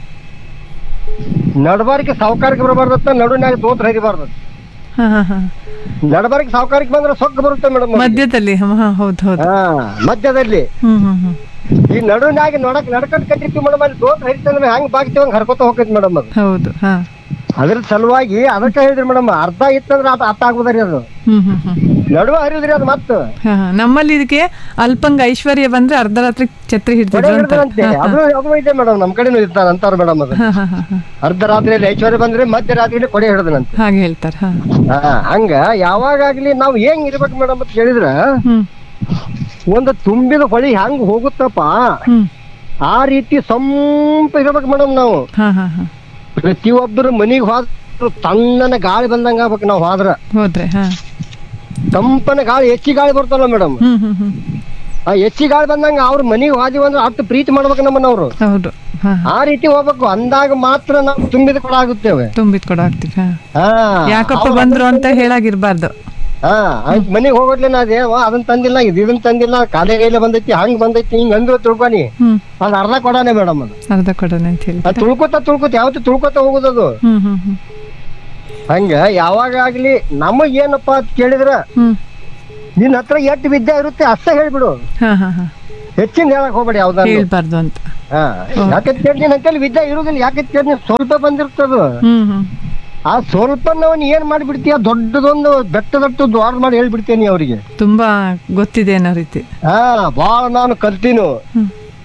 ನಡಬಾರಿಕೆ ಸಾವುಕಾರಕ್ಕೆ ಬರಬಾರ್ದತ್ತ ನಡುನ್ಯಾಗ ದೋತ್ರ ಹರಿಬಾರ್ದು ಹಾ ಹಾ ಹಾ ನಡಬಾರಿಕೆ ಸಾವುಕಾರಕ್ಕೆ ಬಂದ್ರೆ ಸೊಕ್ಕ ಬರುತ್ತೆ ಮೇಡಮ್ ಮಧ್ಯದಲ್ಲಿ ಹಾ ಹಾ, ಹೌದು ಹೌದು ಹಾ ಮಧ್ಯದಲ್ಲಿ ಹ್ಮ್ ಹ್ಮ್ ಹ್ಮ್ ಈ ನಡುನ್ಯಾಗ ನಡಕ್ ನಡ್ಕೊಂಡ್ ಕಟ್ಟಿರ್ತೀವಿ ಮೇಡಮ್ ಅಲ್ಲಿ ದೋತ್ರ ಹರಿತಂದ್ರೆ ಹೆಂಗ್ ಬಾಗ್ತೀವಿ ಹಂಗ್ ಹರ್ಕೋತ ಹೋಗೈತಿ ಮೇಡಮ್ ಅದು ಹೌದು ಹಾ ಅದ್ರ ಸಲುವಾಗಿ ಅದಕ್ಕೆ ಹೇಳಿದ್ರಿ ಮೇಡಮ್ ಅರ್ಧ ಇತ್ತಂದ್ರೆ ಅದು ಅರ್ಥ ಆಗುದ್ರಿ ಅದು ಹ್ಮ್ ಹ್ಮ್ ಹ್ಮ್ ನಡುವ ಹರಿದ್ರಿ ಅದು ಮತ್ತೆ ಹಾ ಹಾ. ನಮ್ಮಲ್ಲಿ ಇದಕ್ಕೆ ಅಲ್ಪಂಗ ಐಶ್ವರ್ಯ ಬಂದ್ರೆ ಅರ್ಧ ರಾತ್ರಿ ಛತ್ರಿ ಹಿಡಿದ್ರು ಅಂತ ಹಿಡಿದ್ರಂತೆ ಅದು ಅದು ಇದೆ ಮೇಡಮ್ ನಮ್ ಕಡೆನೂ ಇರ್ತಾರ ಅಂತಾರ ಮೇಡಮ್ ಅದು ಹಾ ಹಾ ಹಾ ಹಾ. ಅರ್ಧ ರಾತ್ರಿಯಲ್ಲಿ ಐಶ್ವರ್ಯ ಬಂದ್ರೆ ಮಧ್ಯರಾತ್ರಿಯಲ್ಲಿ ಕೊಡೆ ಹಿಡಿದನಂತೆ ಹಾಗೆ ಹೇಳ್ತಾರೆ ಹಾ ಹಾ ಹಂಗ ಯಾವಾಗ್ಲಿ ನಾವ್ ಹೆಂಗ್ ಇರ್ಬೇಕು ಮೇಡಮ್ ಅಂತ ಕೇಳಿದ್ರ ಒಂದು ತುಂಬಿದ ಹೊಳಿ ಹೆಂಗ್ ಹೋಗುತ್ತಪ್ಪ ಆ ರೀತಿ ಸಂಪ ಇರ್ಬೇಕು ಮೇಡಮ್ ನಾವು ಹಾ ಹಾ ಹಾ ಪ್ರತಿಯೊಬ್ಬರು ಮನಿಗ್ ಹೋದ್ರ ತಣ್ಣನ ಗಾಳಿ ಬಂದಂಗ ಆಗ್ಬೇಕು ನಾವ್ ಹೋದ್ರ ಹೋದ್ರೆ ಹಾ ತಂಪನ ಗಾಳಿ ಹೆಚ್ಚಿ ಗಾಳಿ ಬರ್ತಲ್ಲ ಮೇಡಮ್ ಹ್ಮ್ ಹ್ಮ್ ಹ್ಮ್ ಆ ಹೆಚ್ಚಿ ಗಾಳಿ ಬಂದಂಗ ಅವ್ರ ಮನಿಗ್ ಹೋದಿವಿ ಅಂದ್ರೆ ಅಷ್ಟು ಪ್ರೀತಿ ಮಾಡ್ಬೇಕು ನಮ್ಮನ್ನ ಅವ್ರು ಹೌದು ಹಾ ಆ ರೀತಿ ಹೋಗ್ಬೇಕು ಅಂದಾಗ ಮಾತ್ರ ನಾವು ತುಂಬಿದ ಕೂಡ ಆಗುತ್ತೇವೆ ತುಂಬಿದ್ ಕೊಡ ಆಗ್ತೀವಿ ಹಾ ಹಾ ಯಾಕಪ್ಪ ಅವ್ರು ಬಂದ್ರು ಅಂತ ಹೇಳಾಗಿರ್ಬಾರ್ದು ಹಾ ಆಯ್ತು ಮನಿಗ್ ಹೋಗೋದ್ಲೆ ನಾ ಅದೇ ವಾ, ಅದನ್ ತಂದಿಲ್ಲ ಇದು ಇದನ್ ತಂದಿಲ್ಲ ಕಾಲೇ ಕೈಲೆ ಬಂದೈತಿ ಹಂಗ್ ಬಂದೈತಿ ಹಿಂಗ್ ಅಂದ್ರು ತಿಳ್ಕೊನಿ ಹ್ಮ್ ಅದ್ ಅರ್ಧ ಕೊಡಾನೆ ಮೇಡಮ್ ಅದು ಅರ್ಧ ಕೊಡೋಣ ಅಂತ ಹೇಳಿ ಅದ್ ತುಳ್ಕೊತ ತುಳ್ಕೊತ ಯಾವತ್ತು ತುಳ್ಕೊತ ಹೋಗುದದು ಹ್ಮ್ ಹ್ಮ್ ಹ್ಮ್ ಹಂಗ ಯಾವಾಗ ಆಗ್ಲಿ ನಮಗ್ ಏನಪ್ಪಾ ಅಂತ ಕೇಳಿದ್ರ ಹ್ಮ್ ನಿನ್ ಹತ್ರ ಎಷ್ಟು ವಿದ್ಯೆ ಇರುತ್ತೆ ಅಷ್ಟೇ ಹೇಳ್ಬಿಡು ಹಾ ಹಾ ಹಾ ಹೆಚ್ಚಿನ ಹೇಳಕ್ ಹೋಗ್ಬೇಡಿ ಯಾವ್ದಾದ್ರು ಹೇಳ್ಬಾರ್ದು ಅಂತ ಹಾ ಯಾಕಂತ ಕೇಳಿ ನಿನ್ ಅಂತೇಳಿ ವಿದ್ಯೆ ಇರುದಿಲ್ಲ ಯಾಕಂತ ಕೇಳಿ ನೀನ್ ಸ್ವಲ್ಪ ಬಂದಿರ್ತದ ಹ್ಮ್ ಹ್ಮ್ ಆ ಸ್ವಲ್ಪ ನಾವು ಏನ್ ಮಾಡ್ಬಿಡ್ತೀಯ ದೊಡ್ಡದೊಂದು ಬೆಟ್ಟದಟ್ಟು ದ್ವಾರ ಮಾಡಿ ಹೇಳ್ಬಿಡ್ತೇನಿ ಅವರಿಗೆ ತುಂಬಾ ಗೊತ್ತಿದೆ ಅನ್ನೋ ರೀತಿ ಹಾ ಬಾಳ ನಾನು ಕಲ್ತೀನು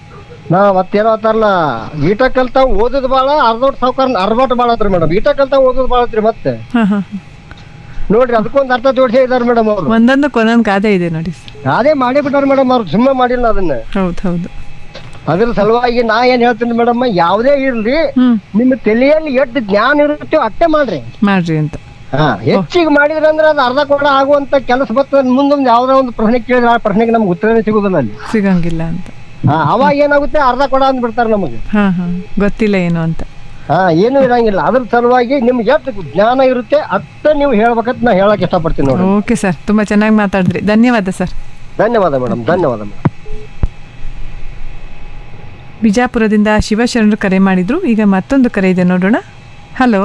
ನಾ ಮತ್ತೇನೋ ಅಂತಾರಲ್ಲ ಈಟ ಕಲ್ತಾವ್ ಓದೋದ್ ಬಾಳ ಅರ್ಧೋಟ್ ಸಾವ್ಕಾರ ಅರ್ಧೋಟ್ ಬಾಳ ಆತ್ರಿ ಮೇಡಮ್ ಈಟ ಕಲ್ತಾವ್ ಓದೋದ್ ಬಾಳ ಆತ್ರಿ ಮತ್ತೆ ಹಾ ಹಾ ನೋಡ್ರಿ ಅದಕ್ಕೊಂದ್ ಅರ್ಥ ಜೋಡಿಸಿ ಇದಾರೆ ಮೇಡಮ್ ಅವ್ರು ಒಂದೊಂದಕ್ಕೆ ಒಂದೊಂದು ಗಾದೆ ಇದೆ ನೋಡಿ ಅದೇ ಮಾಡಿ ಬಿಟ್ಟಾರ ಮೇಡಮ್ ಅವ್ರು ಸುಮ್ಮನೆ ಮಾಡಿಲ್ಲ ಅದನ್ನ ಹೌದು ಹೌದು ಅದ್ರ ಸಲುವಾಗಿ ನಾ ಏನ್ ಹೇಳ್ತೀನಿ ಮೇಡಮ್ ಯಾವುದೇ ಇರ್ಲಿ ನಿಮ್ಮ ತಲೆಯಲ್ಲಿ ಎಷ್ಟು ಜ್ಞಾನ ಇರುತ್ತೆ ಅಷ್ಟೇ ಮಾಡ್ರಿ ಮಾಡ್ರಿ ಅಂತ ಹಾ ಹೆಚ್ಚಿಗೆ ಮಾಡಿದ್ರೆ ಅಂದ್ರೆ ಅದು ಅರ್ಧ ಕೂಡ ಆಗುವಂತ ಕೆಲಸ ಬರ್ತದೆ ಮುಂದೊಂದು ಯಾವ್ದೋ ಒಂದು ಪ್ರಶ್ನೆ ಕೇಳಿದ್ರೆ ಆ ಪ್ರಶ್ನೆಗೆ ನಮ್ಗೆ ಉತ್ತರನೇ ಸಿಗುದಿಲ್ಲ ಅಲ್ಲಿ ಸಿಗಂಗಿಲ್ಲ ಅಂತ ಹಾ ಅವಾಗ ಏನಾಗುತ್ತೆ ಅರ್ಧ ಕೊಡ ಅಂದ್ಬಿಡ್ತಾರೆ ನಮಗೆ ಹಾ ಹಾ ಗೊತ್ತಿಲ್ಲ ಏನು ಅಂತ ಹಾ ಏನು ಇರಂಗಿಲ್ಲ ಅದ್ರ ಸಲುವಾಗಿ ನಿಮ್ಗೆ ಎಷ್ಟು ಜ್ಞಾನ ಇರುತ್ತೆ ಅಷ್ಟ ನೀವು ಹೇಳ್ಬೇಕಂತ ನಾ ಹೇಳಕ್ ಇಷ್ಟಪಡ್ತೀನಿ ನೋಡಿ ಓಕೆ ಸರ್ ತುಂಬಾ ಚೆನ್ನಾಗಿ ಮಾತಾಡಿದ್ರಿ ಧನ್ಯವಾದ ಸರ್ ಧನ್ಯವಾದ ಮೇಡಮ್ ಧನ್ಯವಾದ ಮೇಡಮ್ ಬಿಜಾಪುರದಿಂದ ಶಿವಶರಣರು ಕರೆ ಮಾಡಿದ್ರು ಈಗ ಮತ್ತೊಂದು ಕರೆ ಇದೆ ನೋಡೋಣ ಹಲೋ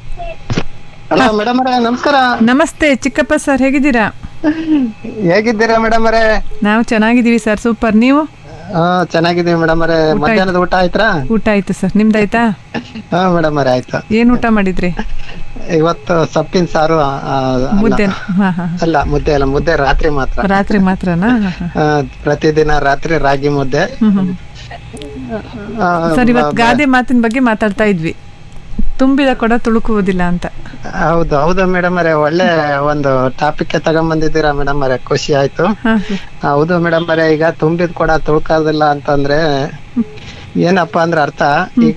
ಹಲೋ ಮೇಡಮ್ ಅವರೇ ನಮಸ್ಕಾರ ನಮಸ್ತೆ ಚಿಕ್ಕಪ್ಪ ಸರ್ ಹೇಗಿದ್ದೀರಾ ಹೇಗಿದ್ದೀರಾ ಮೇಡಮ್ ಅವರೇ ನಾವು ಚೆನ್ನಾಗಿದ್ದೀವಿ ಸರ್ ಸೂಪರ್ ನೀವು ಹಾ ಚೆನ್ನಾಗಿದ್ದೀವಿ ಮೇಡಮ್ ಅವರೇ ಊಟ ಆಯ್ತು. ಮಧ್ಯಾಹ್ನದ ಊಟ ಆಯ್ತಾ ಊಟ ಆಯ್ತು ಸರ್ ನಿಮ್ದಾಯ್ತಾ ಹಾ ಮೇಡಮ್ ಅವರೇ ಆಯ್ತು ಏನ್ ಊಟ ಮಾಡಿದ್ರಿ ಇವತ್ತು ಸೊಪ್ಪಿನ ಸಾರು ಆ, ಆ, ಅಲ್ಲ. ಮುದ್ದೆ ಹಾ ಹಾ ಅಲ್ಲ ಮುದ್ದೆ ಅಲ್ಲ ಮುದ್ದೆ ರಾತ್ರಿ ಮಾತ್ರ ರಾತ್ರಿ ಮಾತ್ರನಾ ಹಾ, ಹಾ. ಆ, ಪ್ರತಿದಿನ ರಾತ್ರಿ ರಾಗಿ ಮುದ್ದೆ ಹ್ಮ್, ಹ್ಮ್. ಆ, ಸರ್ ಇವತ್ತು ಬ- ಗಾದೆ ಮಾತಿನ ಬಗ್ಗೆ ಮಾತಾಡ್ತಾ ಇದ್ವಿ ತುಂಬಿದ ಕೊಡ ತುಳುಕುವುದಿಲ್ಲ ಅಂತ ಹೌದು ಹೌದು ಮೇಡಮ್ ಅವರೇ ಒಳ್ಳೆ ಒಂದು ಟಾಪಿಕ್ ತಗೊಂಬಂದಿದ್ದೀರಾ ಮೇಡಮ್ ಅವರೇ ಖುಷಿ ಆಯ್ತು ಹಾ, ಹೌದು ಮೇಡಮ್ ಅವರೇ ಈಗ ತುಂಬಿದ ಕೊಡ ತುಳ್ಕೋದಿಲ್ಲ ಅಂತಂದ್ರೆ ಏನಪ್ಪಾ ಅಂದ್ರೆ ಅರ್ಥ ಈಗ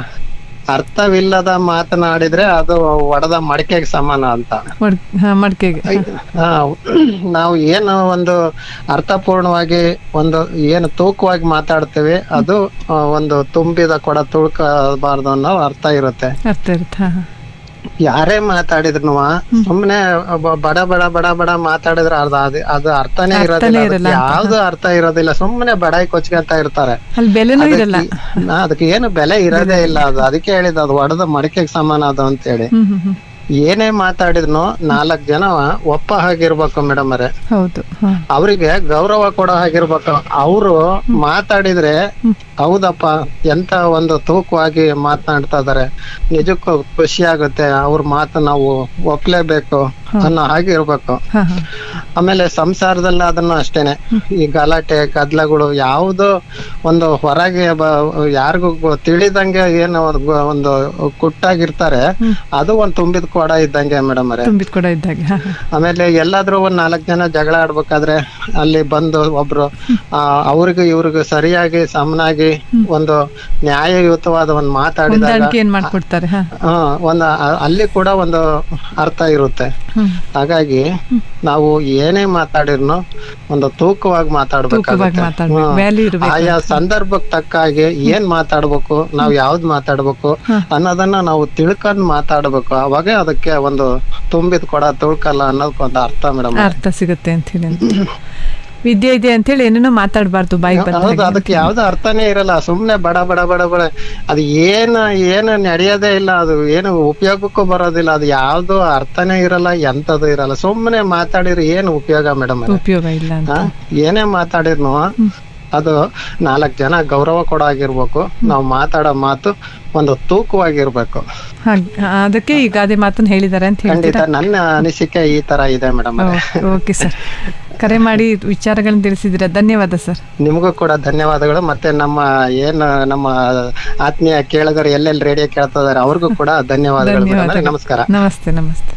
ಅರ್ಥವಿಲ್ಲದ ಮಾತನಾಡಿದ್ರೆ ಅದು ಒಡೆದ ಮಡಿಕೆಗೆ ಸಮಾನ ಅಂತ ಮಡ್- ಹಾ, ಮಡ್ಕೆಗೆ ಆ, ನಾವು ಏನು ಒಂದು ಅರ್ಥಪೂರ್ಣವಾಗಿ ಒಂದು ಏನು ತೂಕವಾಗಿ ಮಾತಾಡ್ತೇವೆ ಅದು ಆ, ಒಂದು ತುಂಬಿದ ಕೊಡ ತುಳ್ಕಬಾರ್ದು ಅನ್ನೋ ಅರ್ಥ ಇರುತ್ತೆ ಅರ್ಥ ಇರುತ್ತೆ ಹಾ, ಹಾ. ಯಾರೇ ಮಾತಾಡಿದ್ರು ಸುಮ್ನೆ ಒಬ್ಬ ಬಡ ಬಡ ಬಡ ಬಡ ಮಾತಾಡಿದ್ರೆ ಅರ್ಧ ಅದು ಅದು ಅರ್ಥನೇ ಅರ್ಥನೇ ಇರೋದಿಲ್ಲ ಇರಲ್ಲ ಅದಕ್ಕೆ ಅಂತ. ಯಾವ್ದು ಅರ್ಥ ಇರೋದಿಲ್ಲ ಸುಮ್ನೆ ಬಡಾಯಿ ಕೊಚ್ಕೊಂತ ಇರ್ತಾರೆ ಅಲ್ಲಿ ಬೆಲೆನೂ ಅದಕ್ಕೆ- ಇರಲ್ಲ ನಾ ಅದಕ್ಕೆ ಏನು ಬೆಲೆ ಇರೋದೇ ಇಲ್ಲ ಅದು ಅದಕ್ಕೆ ಹೇಳಿದ ಅದು ಒಡೆದ ಮಡಿಕೆಗೆ ಸಮಾನ ಅದು ಅಂತ ಹೇಳಿ ಹ್ಮ್ ಹ್ಮ್ ಹ್ಮ್ ಏನೇ ಮಾತಾಡಿದ್ನು ನಾಲ್ಕ್ ಜನ ಒಪ್ಪ ಹಾಗಿರ್ಬೇಕು ಮೇಡಮ್ ಅವರೇ ಹೌದು ಹಾ. ಅವರಿಗೆ ಗೌರವ ಕೊಡೋ ಹಾಗಿರ್ಬೇಕು ಅವರು ಮಾತಾಡಿದ್ರೆ ಹೌದಪ್ಪ ಎಂತ ಒಂದು ತೂಕವಾಗಿ ಮಾತನಾಡ್ತಾ ಇದಾರೆ ನಿಜಕ್ಕೂ ಖುಷಿ ಆಗುತ್ತೆ ಅವ್ರ ಮಾತು ನಾವು ಒಪ್ಲೇಬೇಕು ಅನ್ನೋ ಹಾಗೆ ಇರ್ಬೇಕು ಹಾ, ಹಾ. ಆಮೇಲೆ ಸಂಸಾರದಲ್ಲಿ ಅದನ್ನು ಅಷ್ಟೇನೆ ಈ ಗಲಾಟೆ ಗದ್ಲಗಳು ಯಾವ್ದು ಒಂದು ಹೊರಗೆ ಬ- ಯಾರಿಗೂ ಗೊ- ತಿಳಿದಂಗೆ ಏನು ಒಂದು ಗೊ- ಒಂದು ಕುಟ್ಟಾಗಿರ್ತಾರೆ ಅದು ಒಂದ್ ತುಂಬಿದ ಕೊಡ ಇದ್ದಂಗೆ ಮೇಡಮ್ ಅವರೇ ತುಂಬಿದ ಕೊಡ ಇದ್ದಾಗೆ ಹಾ, ಹಾ. ಆಮೇಲೆ ಎಲ್ಲಾದ್ರೂ ಒಂದ್ ನಾಲ್ಕ್ ಜನ ಜಗಳ ಆಡ್ಬೇಕಾದ್ರೆ ಅಲ್ಲಿ ಬಂದು ಒಬ್ರು ಆ ಅವ್ರಿಗೂ ಇವ್ರಿಗೂ ಸರಿಯಾಗಿ ಸಮನಾಗಿ ಒಂದು ನ್ಯಾಯಯುತವಾದ ಒಂದ್ ಮಾತಾಡಿದಾಗ ಹೊಂದಾಣಿಕೆ ಏನ್ ಮಾಡ್ಕೊಡ್ತಾರೆ ಹಾ ಆ, ಒಂದ್ ಆ- ಅಲ್ಲಿ ಕೂಡ ಒಂದು ಅರ್ಥ ಇರುತ್ತೆ ಹ್ಮ್. ಹಾಗಾಗಿ ನಾವು ಏನೇ ಮಾತಾಡಿರ್ನು ಒಂದು ತೂಕವಾಗಿ ಮಾತಾಡ್ಬೇಕಾಗುತ್ತೆ ಮಾತಾಡ್ಬೇಕು. ಹ್ಮ್. Value ಇರ್ಬೇಕು. ಆಯಾ ಸಂದರ್ಭಕ್ಕೆ ತಕ್ಕ ಹಾಗೆ ಏನ್ ಮಾತಾಡ್ಬೇಕು ನಾವ್ ಯಾವ್ದ್ ಮಾತಾಡ್ಬೇಕು ಅನ್ನೋದನ್ನ ನಾವು ತಿಳ್ಕೊಂಡ್ ಮಾತಾಡ್ಬೇಕು ಅವಾಗ ಅದಕ್ಕೆ ಒಂದು ತುಂಬಿದ ಕೊಡ ತುಳ್ಕಲ್ಲ ಅನ್ನೋದಕ್ಕೆ ಒಂದು ಅರ್ಥ ಮೇಡಮ್ ಅರ್ಥ ಸಿಗುತ್ತೆ ಅಂತ ಹೇಳಿ ಅಂತ. ವಿದ್ಯೆ ಇದೆ ಅಂತ ಹೇಳಿ ಏನೇನೋ ಮಾತಾಡಬಾರ್ದು ಬಾಯಿ ಹೌದು ಅದಕ್ಕೆ ಯಾವ್ದು ಅರ್ಥನೇ ಇರಲ್ಲ ಸುಮ್ನೆ ಬಡ ಬಡ ಬಡ ಬಡ ಅದು ಏನು ಏನು ನಡೆಯೋದೇ ಇಲ್ಲ ಅದು ಏನು ಉಪಯೋಗಕ್ಕೂ ಬರೋದಿಲ್ಲ ಅದು ಯಾವ್ದು ಅರ್ಥನೇ ಇರಲ್ಲ ಎಂತದು ಇರಲ್ಲ ಸುಮ್ನೆ ಮಾತಾಡಿದ್ರೆ ಏನು ಉಪಯೋಗ ಮೇಡಮ್ ಉಪಯೋಗ ಇಲ್ಲ ಅಂತ ಏನೇ ಮಾತಾಡಿರ್ನು ಅದು ನಾಲ್ಕ್ ಜನ ಗೌರವ ಕೊಡೋ ಆಗಿರ್ಬೇಕು ನಾವು ಮಾತಾಡೋ ಮಾತು ಒಂದು ತೂಕವಾಗಿರ್ಬೇಕು ಹಾಗ್- ಅದಕ್ಕೆ ಈ ಗಾದೆ ಮಾತನ್ನ ಹೇಳಿದ್ದಾರೆ ಅಂತ ಖಂಡಿತ ಹೇಳ್ತೀರಾ ನನ್ನ ಅನಿಸಿಕೆ ಈ ತರ ಇದೆ ಮೇಡಮ್ ಓಕೆ ಸರ್ ಕರೆ ಮಾಡಿ ವಿಚಾರಗಳನ್ನ ತಿಳಿಸಿದ್ದೀರಾ ಧನ್ಯವಾದ ಸರ್ ನಿಮಗೂ ಕೂಡ ಧನ್ಯವಾದಗಳು ಮತ್ತೆ ನಮ್ಮ ಏನು ನಮ್ಮ ಆತ್ಮೀಯ ಕೇಳಗರು ಎಲ್ಲೆಲ್ಲಿ ರೇಡಿಯೋ ಕೇಳ್ತಾ ಇದಾರೆ ಅವ್ರಿಗೂ ಕೂಡ ಧನ್ಯವಾದಗಳು madam. ಧನ್ಯವಾದಗಳು. ನಮಸ್ಕಾರ ನಮಸ್ತೆ ನಮಸ್ತೆ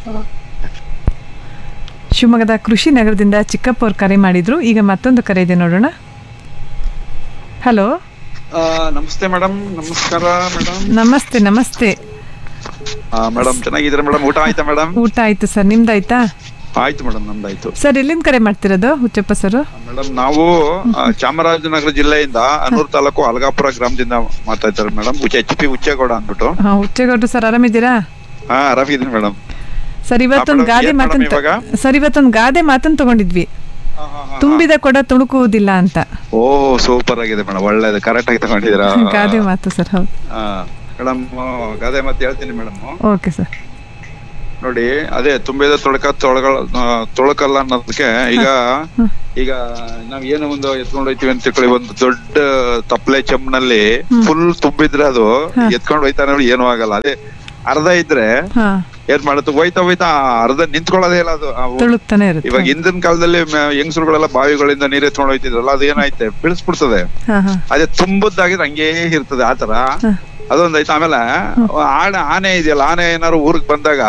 ಶಿವಮೊಗ್ಗದ ಕೃಷಿ ನಗರದಿಂದ ಚಿಕ್ಕಪ್ಪ ಅವ್ರು ಕರೆ ಮಾಡಿದ್ರು ಈಗ ಮತ್ತೊಂದು ಕರೆ ಇದೆ ನೋಡೋಣ ಹಲೋ ಆ, ನಮಸ್ತೆ ಮೇಡಮ್ ನಮಸ್ಕಾರ ಮೇಡಮ್ ನಮಸ್ತೆ ನಮಸ್ತೆ ಮೇಡಮ್ ಚೆನ್ನಾಗಿದ್ದೀರಾ ಮೇಡಮ್ ಊಟ ಆಯ್ತಾ ಮೇಡಮ್ ಊಟ ಆಯ್ತು ಸರ್ ನಿಮ್ದಾಯ್ತಾ ಆಯ್ತು ಮೇಡಮ್ ನಮ್ದಾಯ್ತು ಸರ್ ಎಲ್ಲಿಂದ ಕರೆ ಮಾಡ್ತಿರೋದು ಹುಚ್ಚಪ್ಪ ಸರ್ ಮೇಡಮ್ ನಾವು ಆ, ಚಾಮರಾಜನಗರ ಜಿಲ್ಲೆಯಿಂದ ಅನೂರ್ ತಾಲೂಕು ಅಲಗಾಪುರ ಗ್ರಾಮದಿಂದ ಮಾತಾಡ್ತಾ ಇದ್ದಾರೆ ಮೇಡಮ್ ಎಚ್ ಪಿ ಉಚ್ಚೇಗೌಡ ಅಂದ್ಬಿಟ್ಟು ಹಾ ಹುಚ್ಚೇಗೌಡ್ರು ಸರ್ ಆರಾಮಿದ್ದೀರಾ ಹಾ ಆರಾಮಿದ್ದೀನಿ ಮೇಡಮ್ ಸರ್ ಇವತ್ತೊಂದು ಮೇಡಮ್, ಗಾದೆ ಏನ್ ಮಾತನ್ನ ಮೇಡಮ್ ಇವಾಗ? ತ- ಸರ್ ಇವತ್ತೊಂದು ಗಾದೆ ಮಾತನ್ನ ತಗೊಂಡಿದ್ವಿ ತುಂಬಿದ ಕೊಡ ತುಣುಕುವುದಿಲ್ಲ ಅಂತ ಓ ಸೂಪರ್ ಆಗಿದೆ ಮೇಡಮ್ ಒಳ್ಳೇದು ಕರೆಕ್ಟ್ ಆಗಿ ತಗೊಂಡಿದ್ದೀರಾ ಗಾದೆ ಮಾತು ಸರ್ ಹೌದು ಮೇಡಮ್ ಗಾದೆ ಮತ್ತೆ ಹೇಳ್ತೀನಿ ಮೇಡಮ್ ಓಕೆ ಸರ್ ನೋಡಿ ಅದೇ ತುಂಬಿದ ತೊಳಕ ತೊಳಗಳ ಆ, ತೊಳಕಲ್ಲ ಅನ್ನೋದಕ್ಕೆ ಈಗ ಈಗ ನಾವ್ ಏನೋ ಒಂದು ಎತ್ಕೊಂಡು ಹೋಯ್ತಿವಿ ಅಂತ ತಿಳ್ಕೊಳ್ಳಿ ಒಂದು ದೊಡ್ಡ ತಪ್ಲೆ ಚೆಂಬ್ನಲ್ಲಿ ಫುಲ್ ತುಂಬಿದ್ರೆ ಅದು ಎತ್ಕೊಂಡು ಹೋಯ್ತಾನೆ ಏನೂ ಆಗಲ್ಲ ಅದೇ ಅರ್ಧ ಇದ್ರೆ ಹಾ ಏನ್ ಮಾಡುತ್ತೆ ಹೋಯ್ತಾ ಹೋಯ್ತಾ ಅರ್ಧ ನಿಂತ್ಕೊಳ್ಳೋದೇ ಇಲ್ಲ ಅದು ಆ ತುಳುಕ್ತಾನೆ ಇರುತ್ತೆ ಇವಾಗ ಹಿಂದಿನ ಕಾಲದಲ್ಲಿ ಮ- ಹೆಂಗಸರುಗಳೆಲ್ಲ ಬಾವಿಗಳಿಂದ ನೀರ್ ಎತ್ಕೊಂಡು ಹೋಯ್ತಿದ್ರಲ್ಲ ಅದು ಏನಾಯ್ತೆ ಬೀಳಿಸ್ಬಿಡ್ತದೆ ಹಾ ಹಾ ಅದೇ ತುಂಬದ್ದಾಗಿದ್ರೆ ಹಂಗೇ ಇರ್ತದೆ ಆತರ ಅದೊಂದ್ ಐತೆ ಆಮೇಲೆ ಆನೆ ಆನೆ ಇದೆಯಲ್ಲ ಆನೆ ಏನಾರು ಊರಿಗೆ ಬಂದಾಗ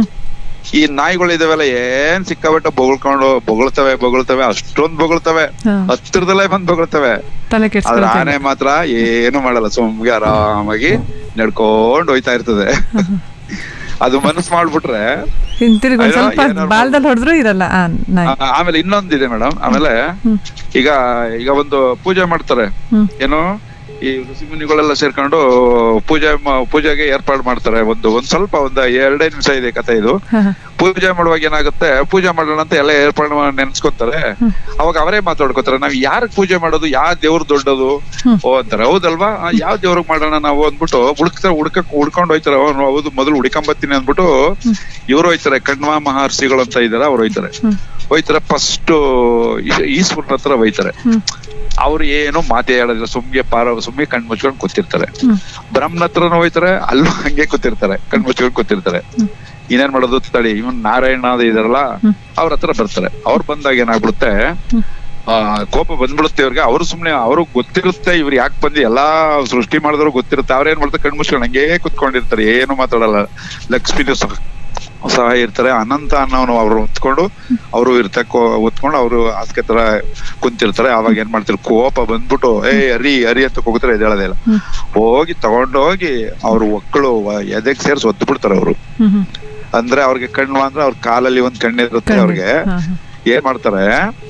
ಈ ನಾಯಿಗಳಿದಾವೆಲ್ಲ ಏನ್ ಸಿಕ್ಕಾಬಿಟ್ಟು ಬೊಗಳ್ಕೊಂಡು ಬೊಗಳ್ತವೆ ಬೊಗಳ್ತವೆ ಅಷ್ಟೊಂದ್ ಬೊಗಳ್ತವೆ ಹಾ. ಹತ್ತಿರದಲ್ಲೇ ಬಂದ್ ಬೊಗಳ್ತವೆ ತಲೆ ಆದ್ರೆ ಕೆಡ್ಸ್ಕೊಳತ್ತೆ ಆನೆ ಮಾತ್ರ ಏನು ಮಾಡಲ್ಲ ಸುಮ್ಗೆ ಆರಾಮಾಗಿ ನಡ್ಕೊಂಡ್ ಹೋಯ್ತಾ ಇರ್ತದೆ ಅದು ಮನಸ್ಸು ಮಾಡ್ಬಿಟ್ರೆ ಹಿಂತಿರುಗಿ ಒಂದ್ ಅಯ್ಯೋ, ಸ್ವಲ್ಪ ಏನಾರು ಬಾಲ್ದಲ್ಲಿ ಹೊಡೆದ್ರು ಇರಲ್ಲ ಆ ನಾಯಿ ಆ- ಆಮೇಲೆ ಇನ್ನೊಂದಿದೆ ಮೇಡಮ್ ಆಮೇಲೆ ಈಗ ಈಗ ಒಂದು ಪೂಜೆ ಮಾಡ್ತಾರೆ ಏನು ಈ ಋಷಿ ಮುನಿಗಳೆಲ್ಲ ಸೇರ್ಕೊಂಡು ಪೂಜೆ ಮ- ಪೂಜೆಗೆ ಏರ್ಪಾಡು ಮಾಡ್ತಾರೆ ಒಂದು ಒಂದ್ ಸ್ವಲ್ಪ ಒಂದು ಎರಡೇ ನಿಮಿಷ ಇದೆ ಕಥೆ ಇದು ಪೂಜೆ ಮಾಡುವಾಗ ಏನಾಗುತ್ತೆ ಪೂಜೆ ಮಾಡೋಣ ಅಂತ ಎಲ್ಲ ಏರ್ಪಾಡು ಮಾಡಿ ನೆನ್ಸ್ಕೊತಾರೆ ಅವಾಗ ಅವರೇ ಮಾತಾಡ್ಕೋತಾರೆ ನಾವ್ ಯಾರ ಪೂಜೆ ಮಾಡೋದು ಯಾವ ದೇವ್ರು ದೊಡ್ಡದು ಓ ಅಂತಾರೆ ಹೌದಲ್ವಾ ಆ, ಯಾವ ದೇವ್ರಿಗೆ ಮಾಡೋಣ ನಾವು ಅಂದ್ಬಿಟ್ಟು ಹುಡುಕ್ತಾರೆ ಹುಡ್ಕಕ್ ಹುಡ್ಕೊಂಡು ಹೋಯ್ತಾರೆ ಅವ್ರು ಹೌದು ಮೊದಲು ಹುಡ್ಕೊಂಬತ್ತೀನಿ ಅಂದ್ಬಿಟ್ಟು ಇವ್ರು ಹೋಯ್ತಾರೆ ಕಣ್ವ ಮಹರ್ಷಿಗಳು ಅಂತ ಇದಾರೆ ಅವ್ರು ಹೋಯ್ತಾರೆ ಹೋಯ್ತಾರೆ ಫಸ್ಟ್ ಈಶ್ವರನ ಹತ್ರ ಹೋಯ್ತಾರೆ ಅವ್ರು ಏನು ಮಾತೇ ಹೇಳೋದಿಲ್ಲ ಸುಮ್ಗೆ ಪಾರ ಸುಮ್ಗೆ ಕಣ್ ಮುಚ್ಕೊಂಡು ಕೂತಿರ್ತಾರೆ ಬ್ರಹ್ಮನ ಹತ್ರನೂ ಹೋಯ್ತಾರೆ ಅಲ್ಲೂ ಹಂಗೆ ಕೂತಿರ್ತಾರೆ ಕಣ್ ಮುಚ್ಕೊಂಡು ಕೂತಿರ್ತಾರೆ ಇನ್ನೇನ್ ಮಾಡೋದು ತಡಿ ಇವನ್ ನಾರಾಯಣ ಅದು ಇದಾರಲ್ಲ ಅವ್ರ ಹತ್ರ ಬರ್ತಾರೆ ಅವ್ರು ಬಂದಾಗ ಏನಾಗ್ಬಿಡುತ್ತೆ ಆ ಕೋಪ ಬಂದ್ಬಿಡುತ್ತೆ ಇವ್ರಿಗೆ ಅವ್ರು ಸುಮ್ನೆ ಅವ್ರು ಗೊತ್ತಿರುತ್ತೆ ಇವ್ರು ಯಾಕೆ ಬಂದು ಎಲ್ಲಾ ಸೃಷ್ಟಿ ಮಾಡಿದ್ರು ಗೊತ್ತಿರುತ್ತೆ ಅವ್ರೇನ್ ಮಾಡ್ತಾರೆ ಕಣ್ ಮುಚ್ಕೊಂಡು ಹಂಗೆ ಕುತ್ಕೊಂಡಿರ್ತಾರೆ ಏನು ಮಾತಾಡಲ್ಲ ಲಕ್ಷ್ಮೀನು ಸಹ ಸಹ ಇರ್ತಾರೆ ಅನಂತ ಅನ್ನೋನು ಅವ್ರು ಹೊತ್ಕೊಂಡು ಅವರು ಇರ್ತಕ್ಕ ಹೊತ್ಕೊಂಡು ಅವರು ಹಾಸಿಗೆ ತರ ಕುಂತಿರ್ತಾರೆ ಅವಾಗ ಏನ್ ಮಾಡ್ತಾರೆ ಕೋಪ ಬಂದ್ಬಿಟ್ಟು ಏ ಹರಿ ಹರಿ ಅಂತ ಹೋಗ್ತಾರೆ ಎದ್ದೇಳೋದೇ ಇಲ್ಲ ಹೋಗಿ ತಗೊಂಡೋಗಿ ಅವ್ರ ಒಕ್ಕಳು ಎದೆಗ್ ಸೇರ್ಸಿ ಒದ್ದು ಬಿಡ್ತಾರೆ ಅವರು ಅಂದ್ರೆ ಅವ್ರಿಗೆ ಕಣ್ಣು ಅಂದ್ರೆ ಅವ್ರ ಕಾಲಲ್ಲಿ ಒಂದ್ ಕಣ್ಣಿರುತ್ತೆ ಅವ್ರಿಗೆ ಏನ್ ಮಾಡ್ತಾರೆ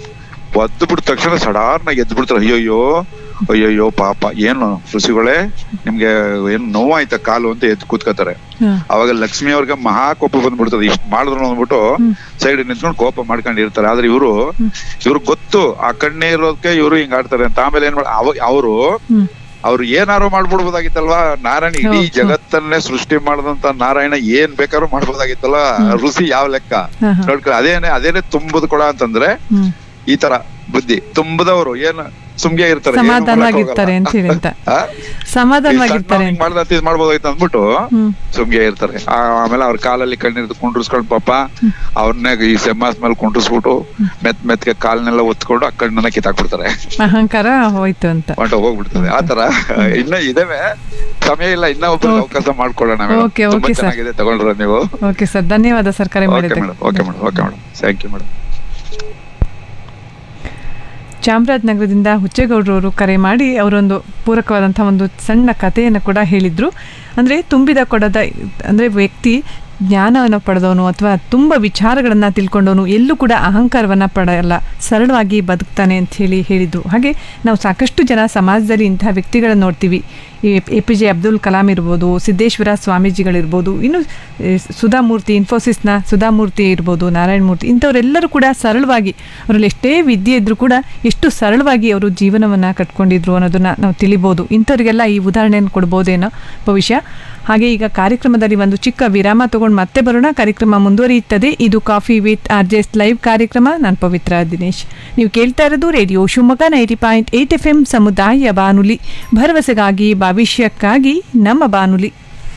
ಒದ್ದು ಬಿಟ್ಟ ತಕ್ಷಣ ಸಡಾರ್ನಾಗ ಎದ್ದು ಬಿಡ್ತಾರೆ ಅಯ್ಯೋಯ್ಯೋ ಅಯ್ಯೋಯ್ಯೋ ಪಾಪ ಏನು ಋಷಿಗಳೇ ನಿಮ್ಗೆ ಏನ್ ನೋವಾಯ್ತಾ ಕಾಲು ಅಂತ ಎದ್ದು ಕೂತ್ಕೋತಾರೆ ಅವಾಗ ಲಕ್ಷ್ಮಿ ಅವ್ರಿಗೆ ಮಹಾ ಕೋಪ ಬಂದ್ಬಿಡ್ತದೆ ಇಷ್ಟ ಮಾಡಿದ್ರು ಅಂದ್ಬಿಟ್ಟು ಸೈಡ್ ನಿಂತ್ಕೊಂಡು ಕೋಪ ಮಾಡ್ಕೊಂಡು ಇರ್ತಾರೆ ಆದ್ರೆ ಇವರು ಇವ್ರಿಗೆ ಗೊತ್ತು ಆ ಕಣ್ಣೇ ಇರೋದಕ್ಕೆ ಇವರು ಹಿಂಗ್ ಆಡ್ತಾರೆ ಅಂತ ಆಮೇಲೆ ಏನ್ ಮಾಡ ಅವರು ಅವ್ರು ಏನಾರು ಮಾಡ್ಬಿಡ್ಬೋದಾಗಿತ್ತಲ್ವಾ ನಾರಾಯಣ ಇಡೀ ಜಗತ್ತನ್ನೇ ಸೃಷ್ಟಿ ಮಾಡಿದಂತ ನಾರಾಯಣ ಏನ್ ಬೇಕಾದ್ರೂ ಮಾಡ್ಬೋದಾಗಿತ್ತಲ್ಲ ಋಷಿ ಯಾವ ಲೆಕ್ಕ ನೋಡ್ಕೊಳ್ಳಿ ಅದೇನೆ ಅದೇನೆ ತುಂಬದ್ ಕೊಡ ಅಂತಂದ್ರೆ ಈ ತರ ಬುದ್ಧಿ ತುಂಬದವರು ಏನ್ ಸುಮ್ಗೆ ಇರ್ತಾರೆ ಏನು ಮಾಡಕ್ ಸಮಾಧಾನವಾಗಿರ್ತಾರೆ ಅಂತ ಹೇಳಿ ಅಂತ ಹೋಗಲ್ಲ. ಆ? ಸಮಾಧಾನವಾಗಿರ್ತಾರೆ ಹಿಂಗ್ ಮಾಡ್ದಂತ ಇದ್ ಮಾಡ್ಬೋದಾಗಿತ್ತು ಅಂದ್ಬಿಟ್ಟು ಸುಮ್ಗೆ ಇರ್ತಾರೆ ಆ- ಆಮೇಲೆ ಅವ್ರ ಕಾಲಲ್ಲಿ ಕಣ್ಣೀರ್ ಕುಂಡ್ರಿಸ್ಕೊಂಡ್ ಪಾಪ ಅವ್ರನ್ನೇ ಈ ಸೆಮ್ಮಾಸ್ ಮೇಲೆ ಕುಂಡ್ರಿಸ್ಬಿಟ್ಟು ಮೆತ್ ಮೆತ್ಗೆ ಕಾಲ್ನೆಲ್ಲ ಒತ್ಕೊಂಡು ಆ ಕಣ್ಣನ್ನ ಕಿತ್ತಾಕ್ಬಿಡ್ತಾರೆ ಅಹಂಕಾರ ಹೋಯ್ತು ಅಂತ ಹೊಂಟ ಹೋಗ್ಬಿಡ್ತದೆ ಆತರ ಇನ್ನ ಇದಾವೆ ಸಮಯ ಇಲ್ಲ ಇನ್ನ ಒಬ್ಬರಿಗೆ ಅವಕಾಶ ಮಾಡ್ಕೊಳ್ಳೋಣ ಮೇಡಮ್ Okay, ತುಂಬಾ okay, sir. ಚೆನ್ನಾಗಿದೆ ತಗೊಂಡ್ರ ನೀವು ಓಕೆ ಸರ್ ಧನ್ಯವಾದ ಸರ್ ಕರೆ ಓಕೆ ಮಾಡಿದ್ದಕ್ಕೆ madam okay madam okay madam thank you madam ಚಾಮರಾಜನಗರದಿಂದ ಹುಚ್ಚೇಗೌಡರವರು ಕರೆ ಮಾಡಿ ಅವರೊಂದು ಪೂರಕವಾದಂಥ ಒಂದು ಸಣ್ಣ ಕಥೆಯನ್ನು ಕೂಡ ಹೇಳಿದರು ಅಂದರೆ ತುಂಬಿದ ಕೊಡದ ಅಂದರೆ ವ್ಯಕ್ತಿ ಜ್ಞಾನವನ್ನು ಪಡೆದವನು ಅಥವಾ ತುಂಬ ವಿಚಾರಗಳನ್ನು ತಿಳ್ಕೊಂಡವನು ಎಲ್ಲೂ ಕೂಡ ಅಹಂಕಾರವನ್ನು ಪಡೆಯಲ್ಲ ಸರಳವಾಗಿ ಬದುಕ್ತಾನೆ ಅಂತ ಹೇಳಿ ಹೇಳಿದರು ಹಾಗೆ ನಾವು ಸಾಕಷ್ಟು ಜನ ಸಮಾಜದಲ್ಲಿ ಇಂತಹ ವ್ಯಕ್ತಿಗಳನ್ನು ನೋಡ್ತೀವಿ ಈ A P J Abdul Kalam ಇರ್ಬೋದು ಸಿದ್ದೇಶ್ವರ ಸ್ವಾಮೀಜಿಗಳಿರ್ಬೋದು ಇನ್ನು ಏ, ಸುಧಾಮೂರ್ತಿ ಇನ್ಫೋಸಿಸ್ನ ಸುಧಾಮೂರ್ತಿ ಇರ್ಬೋದು ನಾರಾಯಣ ಮೂರ್ತಿ ಇಂಥವರೆಲ್ಲರೂ ಕೂಡ ಸರಳವಾಗಿ ಅವರಲ್ಲಿ ಎಷ್ಟೇ ವಿದ್ಯೆ ಇದ್ದರೂ ಕೂಡ ಎಷ್ಟು ಸರಳವಾಗಿ ಅವರು ಜೀವನವನ್ನು ಕಟ್ಕೊಂಡಿದ್ರು ಅನ್ನೋದನ್ನು ನಾವು ತಿಳಿಬೋದು ಇಂಥವ್ರಿಗೆಲ್ಲ ಈ ಉದಾಹರಣೆಯನ್ನು ಕೊಡ್ಬೋದೇನೋ ಭವಿಷ್ಯ ಹಾಗೆ ಈಗ ಕಾರ್ಯಕ್ರಮದಲ್ಲಿ ಒಂದು ಚಿಕ್ಕ ವಿರಾಮ ತಗೊಂಡು ಮತ್ತೆ ಬರೋಣ ಕಾರ್ಯಕ್ರಮ ಮುಂದುವರಿಯುತ್ತದೆ ಇದು coffee with R J S live ಕಾರ್ಯಕ್ರಮ ನಾನು ಪವಿತ್ರ ದಿನೇಶ್ ನೀವು ಕೇಳ್ತಾ ಇರೋದು radio Shivamogga ninety point eight F M ಸಮುದಾಯ ಬಾನುಲಿ ಭರವಸೆಗಾಗಿ ಭವಿಷ್ಯಕ್ಕಾಗಿ ನಮ್ಮ ಬಾನುಲಿ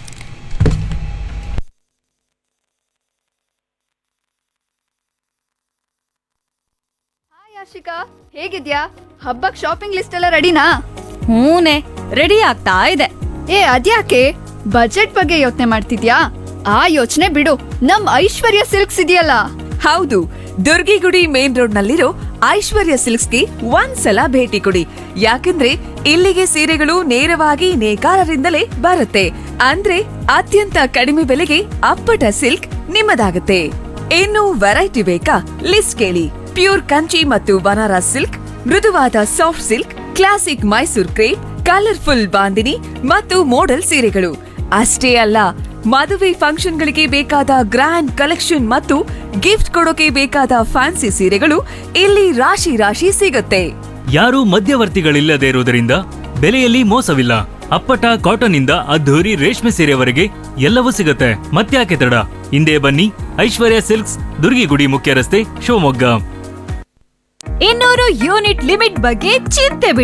ಯಾಶಿಕಾ ಹೇಗಿದ್ಯಾ ಹಬ್ಬಕ್ ಶಾಪಿಂಗ್ ಲಿಸ್ಟ್ ಎಲ್ಲ ರೆಡಿನಾ ಹೂನೆ ರೆಡಿ ಆಗ್ತಾ ಇದೆ ಏ ಅದ್ಯಾಕೆ ಬಜೆಟ್ ಬಗ್ಗೆ ಯೋಚನೆ ಮಾಡ್ತಿದ್ಯಾ ಆ ಯೋಚನೆ ಬಿಡು ನಮ್ ಐಶ್ವರ್ಯ ಸಿಲ್ಕ್ಸ್ ಇದೆಯಲ್ಲ ಹೌದು ದುರ್ಗಿಗುಡಿ ಮೇನ್ ರೋಡ್ ನಲ್ಲಿರೋ ಐಶ್ವರ್ಯ ಸಿಲ್ಕ್ಸ್ಗೆ ಒಂದ್ಸಲ ಭೇಟಿ ಕೊಡಿ ಯಾಕಂದ್ರೆ ಇಲ್ಲಿಗೆ ಸೀರೆಗಳು ನೇರವಾಗಿ ನೇಕಾರರಿಂದಲೇ ಬರುತ್ತೆ ಅಂದ್ರೆ ಅತ್ಯಂತ ಕಡಿಮೆ ಬೆಲೆಗೆ ಅಪ್ಪಟ ಸಿಲ್ಕ್ ನಿಮ್ಮದಾಗುತ್ತೆ ಇನ್ನು ವೆರೈಟಿ ಬೇಕಾ ಲಿಸ್ಟ್ ಕೇಳಿ ಪ್ಯೂರ್ ಕಂಚಿ ಮತ್ತು ಬನಾರಸ್ ಸಿಲ್ಕ್ ಮೃದುವಾದ soft silk classic Mysore crepe colourful bandhani ಮತ್ತು ಮೋಡಲ್ ಸೀರೆಗಳು ಅಷ್ಟೇ ಅಲ್ಲ ಮದುವೆ ಫಂಕ್ಷನ್ಗಳಿಗೆ ಬೇಕಾದ ಗ್ರ್ಯಾಂಡ್ ಕಲೆಕ್ಷನ್ ಮತ್ತು ಗಿಫ್ಟ್ ಕೊಡೋಕೆ ಬೇಕಾದ ಫ್ಯಾನ್ಸಿ ಸೀರೆಗಳು ಇಲ್ಲಿ ರಾಶಿ ರಾಶಿ ಸಿಗುತ್ತೆ ಯಾರೂ ಮಧ್ಯವರ್ತಿಗಳಿಲ್ಲದೆ ಇರುವುದರಿಂದ ಬೆಲೆಯಲ್ಲಿ ಮೋಸವಿಲ್ಲ ಅಪ್ಪಟ ಕಾಟನ್ ಇಂದ ಅದ್ಧೂರಿ ರೇಷ್ಮೆ ಸೀರೆವರೆಗೆ ಎಲ್ಲವೂ ಸಿಗುತ್ತೆ ಮತ್ತ್ಯಾಕೆ ತಡ ಹಿಂದೆ ಬನ್ನಿ ಐಶ್ವರ್ಯ ಸಿಲ್ಕ್ಸ್ ದುರ್ಗಿಗುಡಿ ಮುಖ್ಯ ರಸ್ತೆ ಶಿವಮೊಗ್ಗ ಇನ್ನೂರು ಯೂನಿಟ್ ಲಿಮಿಟ್ ಬಗ್ಗೆ ಚಿಂತೆ ಬಿಡಿ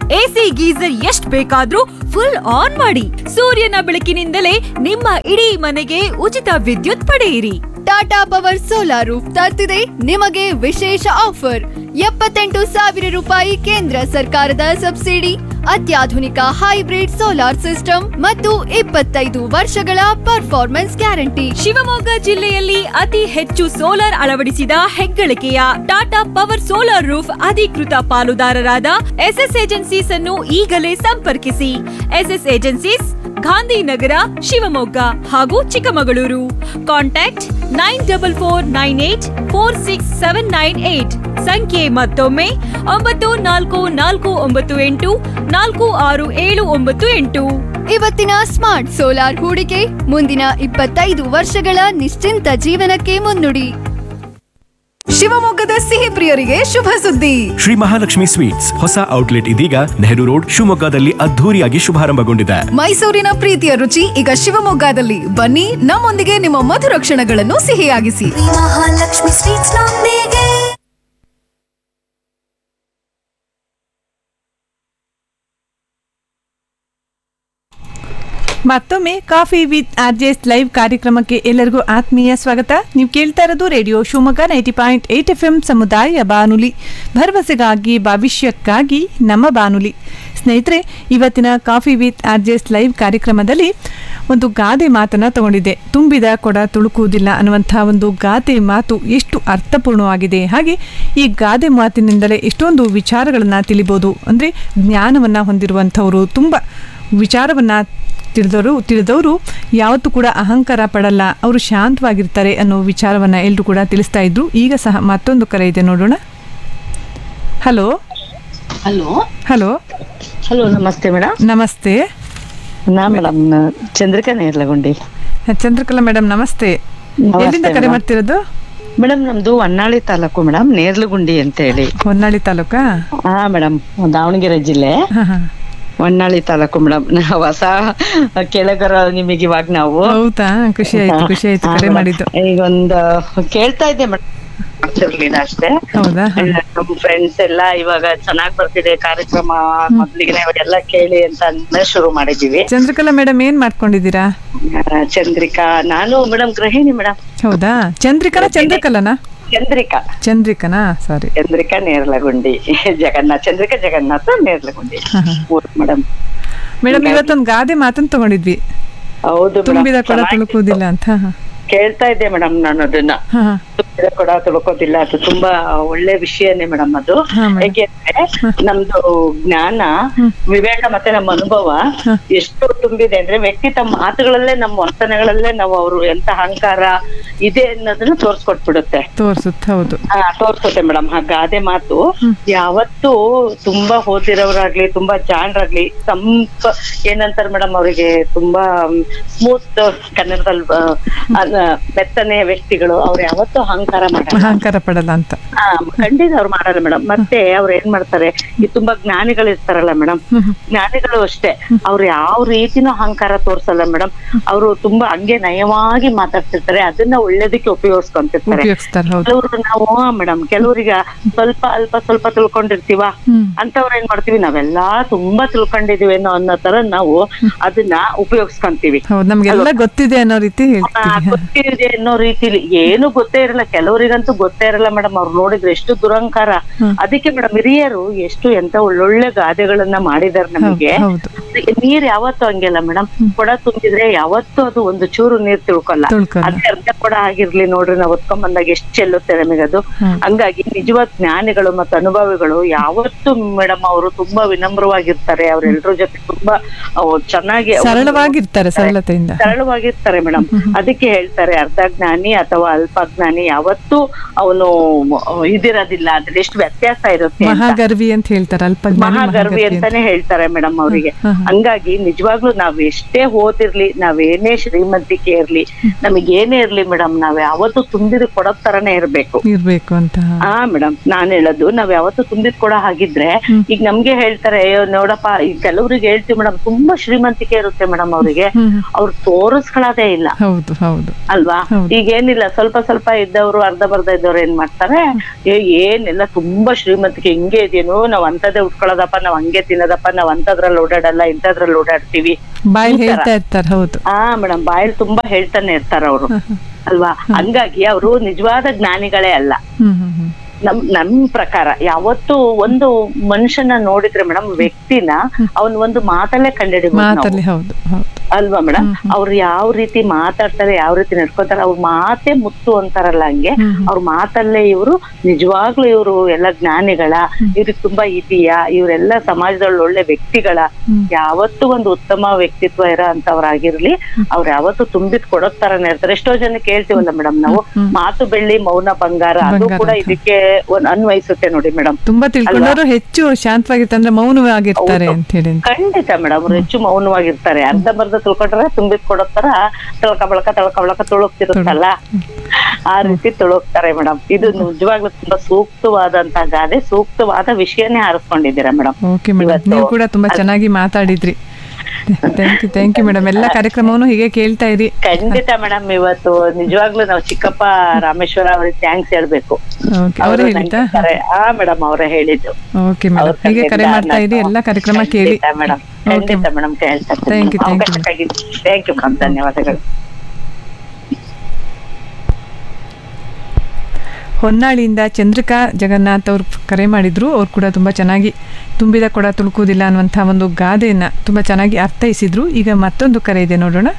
ಎಸಿ ಗೀಸರ್ ಎಷ್ಟ್ ಬೇಕಾದ್ರೂ ಫುಲ್ ಆನ್ ಮಾಡಿ ಸೂರ್ಯನ ಬೆಳಕಿನಿಂದಲೇ ನಿಮ್ಮ ಇಡೀ ಮನೆಗೆ ಉಚಿತ ವಿದ್ಯುತ್ ಪಡೆಯಿರಿ ಟಾಟಾ ಪವರ್ ಸೋಲಾರ್ ರೂಫ್ ತರ್ತಿದೆ ನಿಮಗೆ ವಿಶೇಷ ಆಫರ್ ಎಪ್ಪತ್ತೆಂಟು ಸಾವಿರ ರೂಪಾಯಿ ಕೇಂದ್ರ ಸರ್ಕಾರದ ಸಬ್ಸಿಡಿ ಅತ್ಯಾಧುನಿಕ ಹೈಬ್ರಿಡ್ ಸೋಲಾರ್ ಸಿಸ್ಟಮ್ ಮತ್ತು ಇಪ್ಪತ್ತೈದು ವರ್ಷಗಳ ಪರ್ಫಾರ್ಮೆನ್ಸ್ ಗ್ಯಾರಂಟಿ ಶಿವಮೊಗ್ಗ ಜಿಲ್ಲೆಯಲ್ಲಿ ಅತಿ ಹೆಚ್ಚು ಸೋಲಾರ್ ಅಳವಡಿಸಿದ ಹೆಗ್ಗಳಿಕೆಯ ಟಾಟಾ ಪವರ್ ಸೋಲಾರ್ ರೂಫ್ ಅಧಿಕೃತ ಪಾಲುದಾರರಾದ ಎಸ್ಎಸ್ ಏಜೆನ್ಸೀಸ್ ಅನ್ನು ಈಗಲೇ ಸಂಪರ್ಕಿಸಿ ಎಸ್ಎಸ್ ಏಜೆನ್ಸೀಸ್ ಗಾಂಧಿನಗರ ಶಿವಮೊಗ್ಗ ಹಾಗೂ Chikkamagaluru contact nine double four nine eight four six seven nine eight ಸಂಖ್ಯೆ ಮತ್ತೊಮ್ಮೆ ಒಂಬತ್ತು ನಾಲ್ಕು ನಾಲ್ಕು ಒಂಬತ್ತು ಎಂಟು ನಾಲ್ಕು ಆರು ಏಳು ಒಂಬತ್ತು ಎಂಟು ಇವತ್ತಿನ ಸ್ಮಾರ್ಟ್ ಸೋಲಾರ್ ಹೂಡಿಕೆ ಮುಂದಿನ ಇಪ್ಪತ್ತೈದು ವರ್ಷಗಳ ನಿಶ್ಚಿಂತ ಜೀವನಕ್ಕೆ ಮುನ್ನುಡಿ ಶಿವಮೊಗ್ಗದ ಸಿಹಿ ಪ್ರಿಯರಿಗೆ ಶುಭ ಸುದ್ದಿ ಶ್ರೀ ಮಹಾಲಕ್ಷ್ಮಿ ಸ್ವೀಟ್ಸ್ ಹೊಸ ಔಟ್ಲೆಟ್ ಇದೀಗ ನೆಹರು ರೋಡ್ ಶಿವಮೊಗ್ಗದಲ್ಲಿ ಅದ್ಧೂರಿಯಾಗಿ ಶುಭಾರಂಭಗೊಂಡಿದೆ ಮೈಸೂರಿನ ಪ್ರೀತಿಯ ರುಚಿ ಈಗ ಶಿವಮೊಗ್ಗದಲ್ಲಿ ಬನ್ನಿ ನಮ್ಮೊಂದಿಗೆ ನಿಮ್ಮ ಮಧುರ ಕ್ಷಣಗಳನ್ನು ಸಿಹಿಯಾಗಿಸಿ ಮಹಾಲಕ್ಷ್ಮಿ ಸ್ವೀಟ್ಸ್ ನೊಂದಿಗೆ ಮತ್ತೊಮ್ಮೆ ಕಾಫಿ ವಿತ್ ಆರ್ಜೆಸ್ ಲೈವ್ ಕಾರ್ಯಕ್ರಮಕ್ಕೆ ಎಲ್ಲರಿಗೂ ಆತ್ಮೀಯ ಸ್ವಾಗತ ನೀವು ಕೇಳ್ತಾ ಇರೋದು radio Shivamogga ninety point eight F M ಸಮುದಾಯ ಬಾನುಲಿ ಭರವಸೆಗಾಗಿ ಭವಿಷ್ಯಕ್ಕಾಗಿ ನಮ್ಮ ಬಾನುಲಿ ಸ್ನೇಹಿತರೆ ಇವತ್ತಿನ ಕಾಫಿ ವಿತ್ ಆರ್ಜೆಸ್ ಲೈವ್ ಕಾರ್ಯಕ್ರಮದಲ್ಲಿ ಒಂದು ಗಾದೆ ಮಾತನ್ನು ತಗೊಂಡಿದ್ದೆ ತುಂಬಿದ ಕೊಡ ತುಳುಕುವುದಿಲ್ಲ ಅನ್ನುವಂಥ ಒಂದು ಗಾದೆ ಮಾತು ಎಷ್ಟು ಅರ್ಥಪೂರ್ಣವಾಗಿದೆ ಹಾಗೆ ಈ ಗಾದೆ ಮಾತಿನಿಂದಲೇ ಎಷ್ಟೊಂದು ವಿಚಾರಗಳನ್ನು ತಿಳಿಬೋದು ಅಂದರೆ ಜ್ಞಾನವನ್ನು ಹೊಂದಿರುವಂಥವರು ತುಂಬ ವಿಚಾರವನ್ನು ತಿಳಿದವರು ತಿಳಿದವರು ಯಾವತ್ತೂ ಕೂಡ ಅಹಂಕಾರ ಪಡಲ್ಲ ಅವರು ಶಾಂತವಾಗಿರ್ತಾರೆ ಅನ್ನೋ ವಿಚಾರವನ್ನು ಎಲ್ಲರೂ ಕೂಡ ತಿಳಿಸ್ತಾ ಇದ್ರು ಈಗ ಸಹ ಮತ್ತೊಂದು ಕರೆ ಇದೆ ನೋಡೋಣ ಹಲೋ ಹಲೋ ಹಲೋ ಹಲೋ ನಮಸ್ತೆ ಮೇಡಮ್ ನಮಸ್ತೆ ನಾ ಮೇಡಮ್ ಚಂದ್ರಿಕಾ ನೇರ್ಲಗುಂಡಿ ಚಂದ್ರಕಲಾ ಮೇಡಮ್ ನಮಸ್ತೆ ನಮಸ್ತೆ ಎಲ್ಲಿಂದ ಕರೆ madam. ಮಾಡ್ತಿರೋದು ಮೇಡಮ್ ನಮ್ದು ಹೊನ್ನಾಳಿ ತಾಲೂಕು ಮೇಡಮ್ ನೇರ್ಲಗುಂಡಿ ಅಂತ ಹೇಳಿ ಹೊನ್ನಾಳಿ ತಾಲೂಕಾ ಹಾ ಮೇಡಮ್ ದಾವಣಗೆರೆ ಜಿಲ್ಲೆ ಹೊನ್ನಾಳಿ ತಾಲೂಕು ಮೇಡಮ್ ನಾವು ಹೊಸ ಕೆಳಗರ ನಿಮಗೆ ಇವಾಗ ನಾವು ಹೌದಾ ಖುಷಿ ಆಯ್ತು ಖುಷಿ ಆಯ್ತು ಕರೆ ಮಾಡಿದ್ದು ಈಗ ಒಂದು ಕೇಳ್ತಾ ಇದ್ದೆ ಮೇಡಮ್ ಮಾಡ್ತಿರ್ಲಿಲ್ಲ ಅಷ್ಟೇ ಹೌದಾ ನಮ್ ಫ್ರೆಂಡ್ಸ್ ಎಲ್ಲ ಇವಾಗ ಚೆನ್ನಾಗ್ ಬರ್ತಿದೆ ಕಾರ್ಯಕ್ರಮ ಮೊದ್ಲಿಗೆ ಇವಾಗೆಲ್ಲ ಕೇಳಿ ಅಂತ ಅಂದ ಶುರು ಮಾಡಿದೀವಿ ಚಂದ್ರಕಲಾ ಮೇಡಮ್ ಏನ್ ಮಾಡ್ಕೊಂಡಿದ್ದೀರಾ ಆ, ಚಂದ್ರಿಕಾ ನಾನು ಮೇಡಮ್ ಗೃಹಿಣಿ ಮೇಡಮ್ ಹೌದಾ ಚಂದ್ರಿಕನಾ ಚಂದ್ರಕಲನಾ ಚಂದ್ರಿಕಾ ಚಂದ್ರಿಕನಾ sorry Chandrika Nerlagundi Jagannath Chandrika Jagannath Nerlagundi madam madam ಇವತ್ತೊಂದು ಗಾದೆ ಮಾತನ್ನು ತಗೊಂಡಿದ್ವಿ ಹೌದು madam. ತುಂಬಿದ ಕೊಡ ಚೆನ್ನಾಗಿ ತುಳುಕುವುದಿಲ್ಲ ಅಂತ ಹ, ಕೇಳ್ತಾ ಇದ್ದೆ ಮೇಡಮ್ ನಾನು ಅದನ್ನ ಹ, ಹ. ತುಂಬಿದ ಕೊಡ ತುಳ್ಕೋದಿಲ್ಲ ಅದು ತುಂಬಾ ಒಳ್ಳೆ ವಿಷಯನೇ ಮೇಡಮ್ ಅದು ಯಾಕೆಂದ್ರೆ ನಮ್ದು ಜ್ಞಾನ ವಿವೇಕ ಮತ್ತೆ ನಮ್ಮ ಅನುಭವ ಎಷ್ಟು ತುಂಬಿದೆ ಅಂದ್ರೆ ವ್ಯಕ್ತಿ ತಮ್ಮ ಮಾತುಗಳಲ್ಲೇ ನಮ್ಮ ವರ್ತನೆಗಳಲ್ಲೇ ನಾವು ಅವರು ಎಂತ ಅಹಂಕಾರ ಇದೆ ಅನ್ನೋದನ್ನ ತೋರ್ಸ್ಕೊಟ್ಬಿಡುತ್ತೆ ತೋರ್ಸುತ್ತೆ ಹೌದು ಆ, ತೋರ್ಸುತ್ತೆ ಮೇಡಮ್ ಆ ಗಾದೆ ಮಾತು ಯಾವತ್ತು ತುಂಬಾ ಓದಿರೋರಾಗ್ಲಿ ತುಂಬಾ ಜಾಣರಾಗ್ಲಿ ಸಂಪ ಏನಂತಾರೆ ಮೇಡಮ್ ಅವರಿಗೆ ತುಂಬಾ ಸ್ಮೂತ್ ಕನ್ನಡದಲ್ಲಿ ಆ, ಅದ ಮೆತ್ತನೆಯ ವ್ಯಕ್ತಿಗಳು ಅವ್ರು ಯಾವತ್ತೂ ಅಹಂಕಾರ ಮಾಡಲ್ಲ ಅಹಂಕಾರ ಪಡಲ್ಲ ಅಂತ ಆ, ಖಂಡಿತ ಅವ್ರು ಮಾಡಲ್ಲ ಮೇಡಮ್ ಮತ್ತೆ ಅವ್ರು ಏನ್ ಮಾಡ್ತಾರೆ ಈ ತುಂಬಾ ಜ್ಞಾನಿಗಳು ಇರ್ತಾರಲ್ಲ ಮೇಡಮ್ ಜ್ಞಾನಿಗಳು ಅಷ್ಟೇ ಅವ್ರು ಯಾವ ರೀತಿನೂ ಅಹಂಕಾರ ತೋರ್ಸಲ್ಲ ಮೇಡಮ್ ಅವರು ತುಂಬಾ ಹಂಗೆ ನಯವಾಗಿ ಮಾತಾಡ್ತಿರ್ತಾರೆ ಅದನ್ನ ಒಳ್ಳೇದಕ್ಕೆ ಉಪಯೋಗಿಸ್ಕೊಂತಿರ್ತಾರೆ ಉಪಯೋಗಿಸ್ತಾರೆ ಹೌದು ಕೆಲವರು ನಾವು ಮೇಡಮ್ ಕೆಲವ್ರಿಗೆ ಸ್ವಲ್ಪ ಅಲ್ಪ ಸ್ವಲ್ಪ ತಿಳ್ಕೊಂಡಿರ್ತೀವ ಅಂತವ್ರ ಏನ್ ಮಾಡ್ತೀವಿ ನಾವೆಲ್ಲಾ ತುಂಬಾ ತಿಳ್ಕೊಂಡಿದೀವಿ ಅನ್ನೋ ಅನ್ನೋ ತರ ನಾವು ಅದನ್ನ ಉಪಯೋಗಿಸ್ಕೊಂತೀವಿ ಹೌದು ನಮ್ಗೆಲ್ಲ ಗೊತ್ತಿದೆ ಅನ್ನೋ ರೀತಿ ಆ, ಹೇಳ್ತೀವಿ ಗೊತ್ತಿದೆ ಅನ್ನೋ ರೀತಿಲಿ ಏನು ಗೊತ್ತೇ ಇರಲ್ಲ ಕೆಲವರಿಗಂತೂ ಗೊತ್ತೇ ಇರಲ್ಲ ಮೇಡಮ್ ಅವ್ರು ನೋಡಿದ್ರೆ ಎಷ್ಟು ದುರಂಕಾರ ಅದಕ್ಕೆ ಮೇಡಮ್ ಹಿರಿಯರು ಎಷ್ಟು ಎಂತ ಒಳ್ಳೊಳ್ಳೆ ಗಾದೆಗಳನ್ನ ಮಾಡಿದಾರೆ ನಮಗೆ ಹೌದು ನೀರ್ ಯಾವತ್ತೂ ಹಂಗಿಲ್ಲ ಮೇಡಮ್ ಕೊಡ ತುಂಬಿದ್ರೆ ಯಾವತ್ತೂ ಅದು ಒಂದು ಚೂರು ನೀರ್ ತಿಳ್ಕೊಲ್ಲ ತಿಳ್ಕೊಲ್ಲ. ಅದೇ ಅರ್ಧ ಕೊಡ ಆಗಿರ್ಲಿ ನೋಡ್ರಿ ನಾವ್ ಹೊತ್ಕೊಂಡ್ ಬಂದಾಗ ಎಷ್ಟ್ ಚೆಲ್ಲುತ್ತೆ ನಮಗದು ಹಂಗಾಗಿ ನಿಜವಾದ ಜ್ಞಾನಿಗಳು ಮತ್ತು ಅನುಭವಿಗಳು ಯಾವತ್ತೂ ಮೇಡಮ್ ಅವರು ತುಂಬಾ ವಿನಮ್ರವಾಗಿರ್ತಾರೆ ಅವ್ರೆಲ್ರ ಜೊತೆ ತುಂಬಾ ಅವ್ ಚೆನ್ನಾಗಿ ಅವ್ರು- ಸರಳವಾಗಿರ್ತಾರೆ ಸರಳತೆಯಿಂದ ಸರಳವಾಗಿರ್ತಾರೆ ಮೇಡಮ್ ಅದಕ್ಕೆ ಹೇಳ್ತಾರೆ ಅರ್ಧ ಜ್ಞಾನಿ ಅಥವಾ ಅಲ್ಪ ಜ್ಞಾನಿ ಯಾವತ್ತೂ ಅವನು ಇದಿರೋದಿಲ್ಲ ಅದ್ರ ಎಷ್ಟು ವ್ಯತ್ಯಾಸ ಇರುತ್ತೆ ಅಂತ. ಮಹಾಗರ್ವಿ ಅಂತ ಹೇಳ್ತಾರೆ ಅಲ್ಪ ಜ್ಞಾನಿ ಮಹಾಗರ್ವಿ ಅಂತ. ಅಂತಾನೆ ಹೇಳ್ತಾರೆ ಮೇಡಮ್ ಅವರಿಗೆ ಹಂಗಾಗಿ ನಿಜವಾಗ್ಲೂ ನಾವ್ ಎಷ್ಟೇ ಓದಿರ್ಲಿ ನಾವೇನೇ ಶ್ರೀಮಂತಿಕೆ ಇರ್ಲಿ ನಮಗ್ ಏನೇ ಇರ್ಲಿ ಮೇಡಮ್ ನಾವ್ ಯಾವತ್ತು ತುಂಬಿದ್ ಕೊಡೋದ್ ತರನೇ ಇರ್ಬೇಕು ಇರ್ಬೇಕು ಅಂತ ಹಾ ಮೇಡಮ್ ನಾನ್ ಹೇಳೋದು ನಾವ್ ಯಾವತ್ತು ತುಂಬಿದ್ ಕೊಡೋ ಹಾಗಿದ್ರೆ ಈಗ ನಮ್ಗೆ ಹೇಳ್ತಾರೆ ಅಯ್ಯೋ ನೋಡಪ್ಪ ಈಗ ಕೆಲವ್ರಿಗೆ ಹೇಳ್ತೀವಿ ಮೇಡಮ್ ತುಂಬಾ ಶ್ರೀಮಂತಿಕೆ ಇರುತ್ತೆ ಮೇಡಮ್ ಅವ್ರಿಗೆ ಅವ್ರು ತೋರಿಸ್ಕೊಳ್ಳೋದೇ ಇಲ್ಲ ಹೌದು ಹೌದು ಅಲ್ವಾ ಈಗ ಏನಿಲ್ಲ ಸ್ವಲ್ಪ ಸ್ವಲ್ಪ ಇದ್ದವ್ರು ಅರ್ಧ ಬರ್ಧ ಇದ್ದವ್ರು ಏನ್ ಮಾಡ್ತಾರೆ ಏ ಏನಿಲ್ಲ ತುಂಬಾ ಶ್ರೀಮಂತಿಕೆ ಹಿಂಗೆ ಇದೇನು ನಾವ್ ಅಂತದೇ ಉಟ್ಕೊಳ್ಳೋದಪ್ಪ ನಾವ್ ಹಂಗೆ ತಿನ್ನೋದಪ್ಪ ನಾವ್ ಅಂತದ್ರಲ್ಲಿ ಓಡಾಡಲ್ಲ ಇಂಥದ್ರಲ್ಲಿ ಓಡಾಡ್ತೀವಿ ಬಾಯಲ್ಲಿ ಈ ತರ. ಹೇಳ್ತಾ ಇರ್ತಾರೆ ಹೌದು ಹಾ ಮೇಡಮ್ ಬಾಯಲ್ಲಿ ತುಂಬಾ ಹೇಳ್ತಾನೆ ಇರ್ತಾರ ಅವರು ಅಲ್ವಾ ಹಂಗಾಗಿ ಅವರು ನಿಜವಾದ ಜ್ಞಾನಿಗಳೇ ಅಲ್ಲ ಹ್ಮ್ ಹ್ಮ್ ಹ್ಮ್ ನಮ್ ನಮ್ ಪ್ರಕಾರ ಯಾವತ್ತು ಒಂದು ಮನುಷ್ಯನ ನೋಡಿದ್ರೆ ಮೇಡಮ್ ವ್ಯಕ್ತಿನ ಅವನ್ ಒಂದು ಮಾತಲ್ಲೇ ಕಂಡಿಡಿಬಹುದು ಮಾತಲ್ಲಿ ಹೌದು ಹೌದು ಅಲ್ವಾ ಮೇಡಮ್ ಅವ್ರು ಯಾವ ರೀತಿ ಮಾತಾಡ್ತಾರೆ ಯಾವ ರೀತಿ ನಡ್ಕೊತಾರೆ ಅವ್ರ ಮಾತೇ ಮುತ್ತು ಅಂತಾರಲ್ಲ ಹಂಗೆ ಅವ್ರ ಮಾತಲ್ಲೇ ಇವರು ನಿಜವಾಗ್ಲೂ ಇವರು ಎಲ್ಲ ಜ್ಞಾನಿಗಳ ಇವ್ರಿಗೆ ತುಂಬಾ ಇದೆಯಾ ಇವರೆಲ್ಲ ಸಮಾಜದಲ್ಲಿ ಒಳ್ಳೆ ವ್ಯಕ್ತಿಗಳ ಯಾವತ್ತು ಒಂದು ಉತ್ತಮ ವ್ಯಕ್ತಿತ್ವ ಇರೋ ಅಂತವ್ರಾಗಿರ್ಲಿ ಅವ್ರು ಯಾವತ್ತು ತುಂಬಿದ್ ಕೊಡೋಕ್ ತರನೇ ಇರ್ತಾರೆ ಎಷ್ಟೋ ಜನ ಕೇಳ್ತೀವಲ್ಲ ಮೇಡಮ್ ನಾವು ಮಾತು ಬೆಳ್ಳಿ ಮೌನ ಬಂಗಾರ ಅದು ಬಂಗಾರ ಕೂಡ ಇದಕ್ಕೆ ಒಂದ್ ಅನ್ವಯಿಸುತ್ತೆ ನೋಡಿ ಮೇಡಮ್ ತುಂಬಾ ತಿಳ್ಕೊಂಡವರು ಹೆಚ್ಚು ಶಾಂತವಾಗಿರ್ತಾರೆ ಅಂದ್ರೆ ಮೌನವಾಗಿರ್ತಾರೆ ಅಂತ ಹೇಳಿ ಖಂಡಿತ ಮೇಡಮ್ ಅವ್ರು ಹೆಚ್ಚು ಮೌನವಾಗಿರ್ತಾರೆ ಅರ್ಧ ಬರ್ಧ ತಿಳ್ಕೊಂಡ್ರೆ ತುಂಬಿದ್ ಕೊಡೋ ತರ ತಳ್ಕ ಬಳಕ ತಳ್ಕ ಬಳಕ ತುಳುಕ್ತಿರುತ್ತಲ್ಲ ಆ ರೀತಿ ತುಳುಕ್ತಾರೆ ಮೇಡಮ್ ಇದು ನಿಜವಾಗ್ಲೂ ತುಂಬಾ ಸೂಕ್ತವಾದಂತ ಗಾದೆ ಸೂಕ್ತವಾದ ವಿಷಯನೇ ಆರಿಸ್ಕೊಂಡಿದ್ದೀರಾ ಮೇಡಮ್ ಓಕೆ ಮೇಡಮ್ ನೀವು ಕೂಡ ತುಂಬಾ ಚೆನ್ನಾಗಿ ಮಾತಾಡಿದ್ರಿ thank you thank you madam ಎಲ್ಲ ಕಾರ್ಯಕ್ರಮವನ್ನು ಹೀಗೆ ಕೇಳ್ತಾ ಇರಿ ಖಂಡಿತ ಮೇಡಮ್ ಇವತ್ತು ನಿಜವಾಗ್ಲೂ ನಾವು ಚಿಕ್ಕಪ್ಪ ರಾಮೇಶ್ವರ ಅವ್ರಿಗೆ ಥ್ಯಾಂಕ್ಸ್ ಹೇಳ್ಬೇಕು ಓಕೆ ಅವರೇ ಹೇಳಿದ್ದಾ ಹಾ ಮೇಡಮ್ ಅವರೇ ಹೇಳಿದ್ದು ಓಕೆ ಮೇಡಮ್ ಹೀಗೆ ಕರೆ ಮಾಡ್ತಾ ಇರಿ ಎಲ್ಲ ಕಾರ್ಯಕ್ರಮ ಕೇಳಿ ಮೇಡಮ್ ಖಂಡಿತ ಮೇಡಮ್ ಕೇಳ್ತಾ Thank you, thank you. Thank you madam ಧನ್ಯವಾದಗಳು ಹೊನ್ನಾಳಿಯಿಂದ ಚಂದ್ರಿಕಾ ಜಗನ್ನಾಥ್ ಅವ್ರು ಕರೆ ಮಾಡಿದ್ರು ಅವ್ರು ಕೂಡ ತುಂಬ ಚೆನ್ನಾಗಿ ತುಂಬಿದ ಕೊಡ ತುಳುಕುವುದಿಲ್ಲ ಅನ್ನುವಂಥ ಒಂದು ಗಾದೆಯನ್ನು ತುಂಬ ಚೆನ್ನಾಗಿ ಅರ್ಥೈಸಿದ್ರು ಈಗ ಮತ್ತೊಂದು ಕರೆ ಇದೆ ನೋಡೋಣ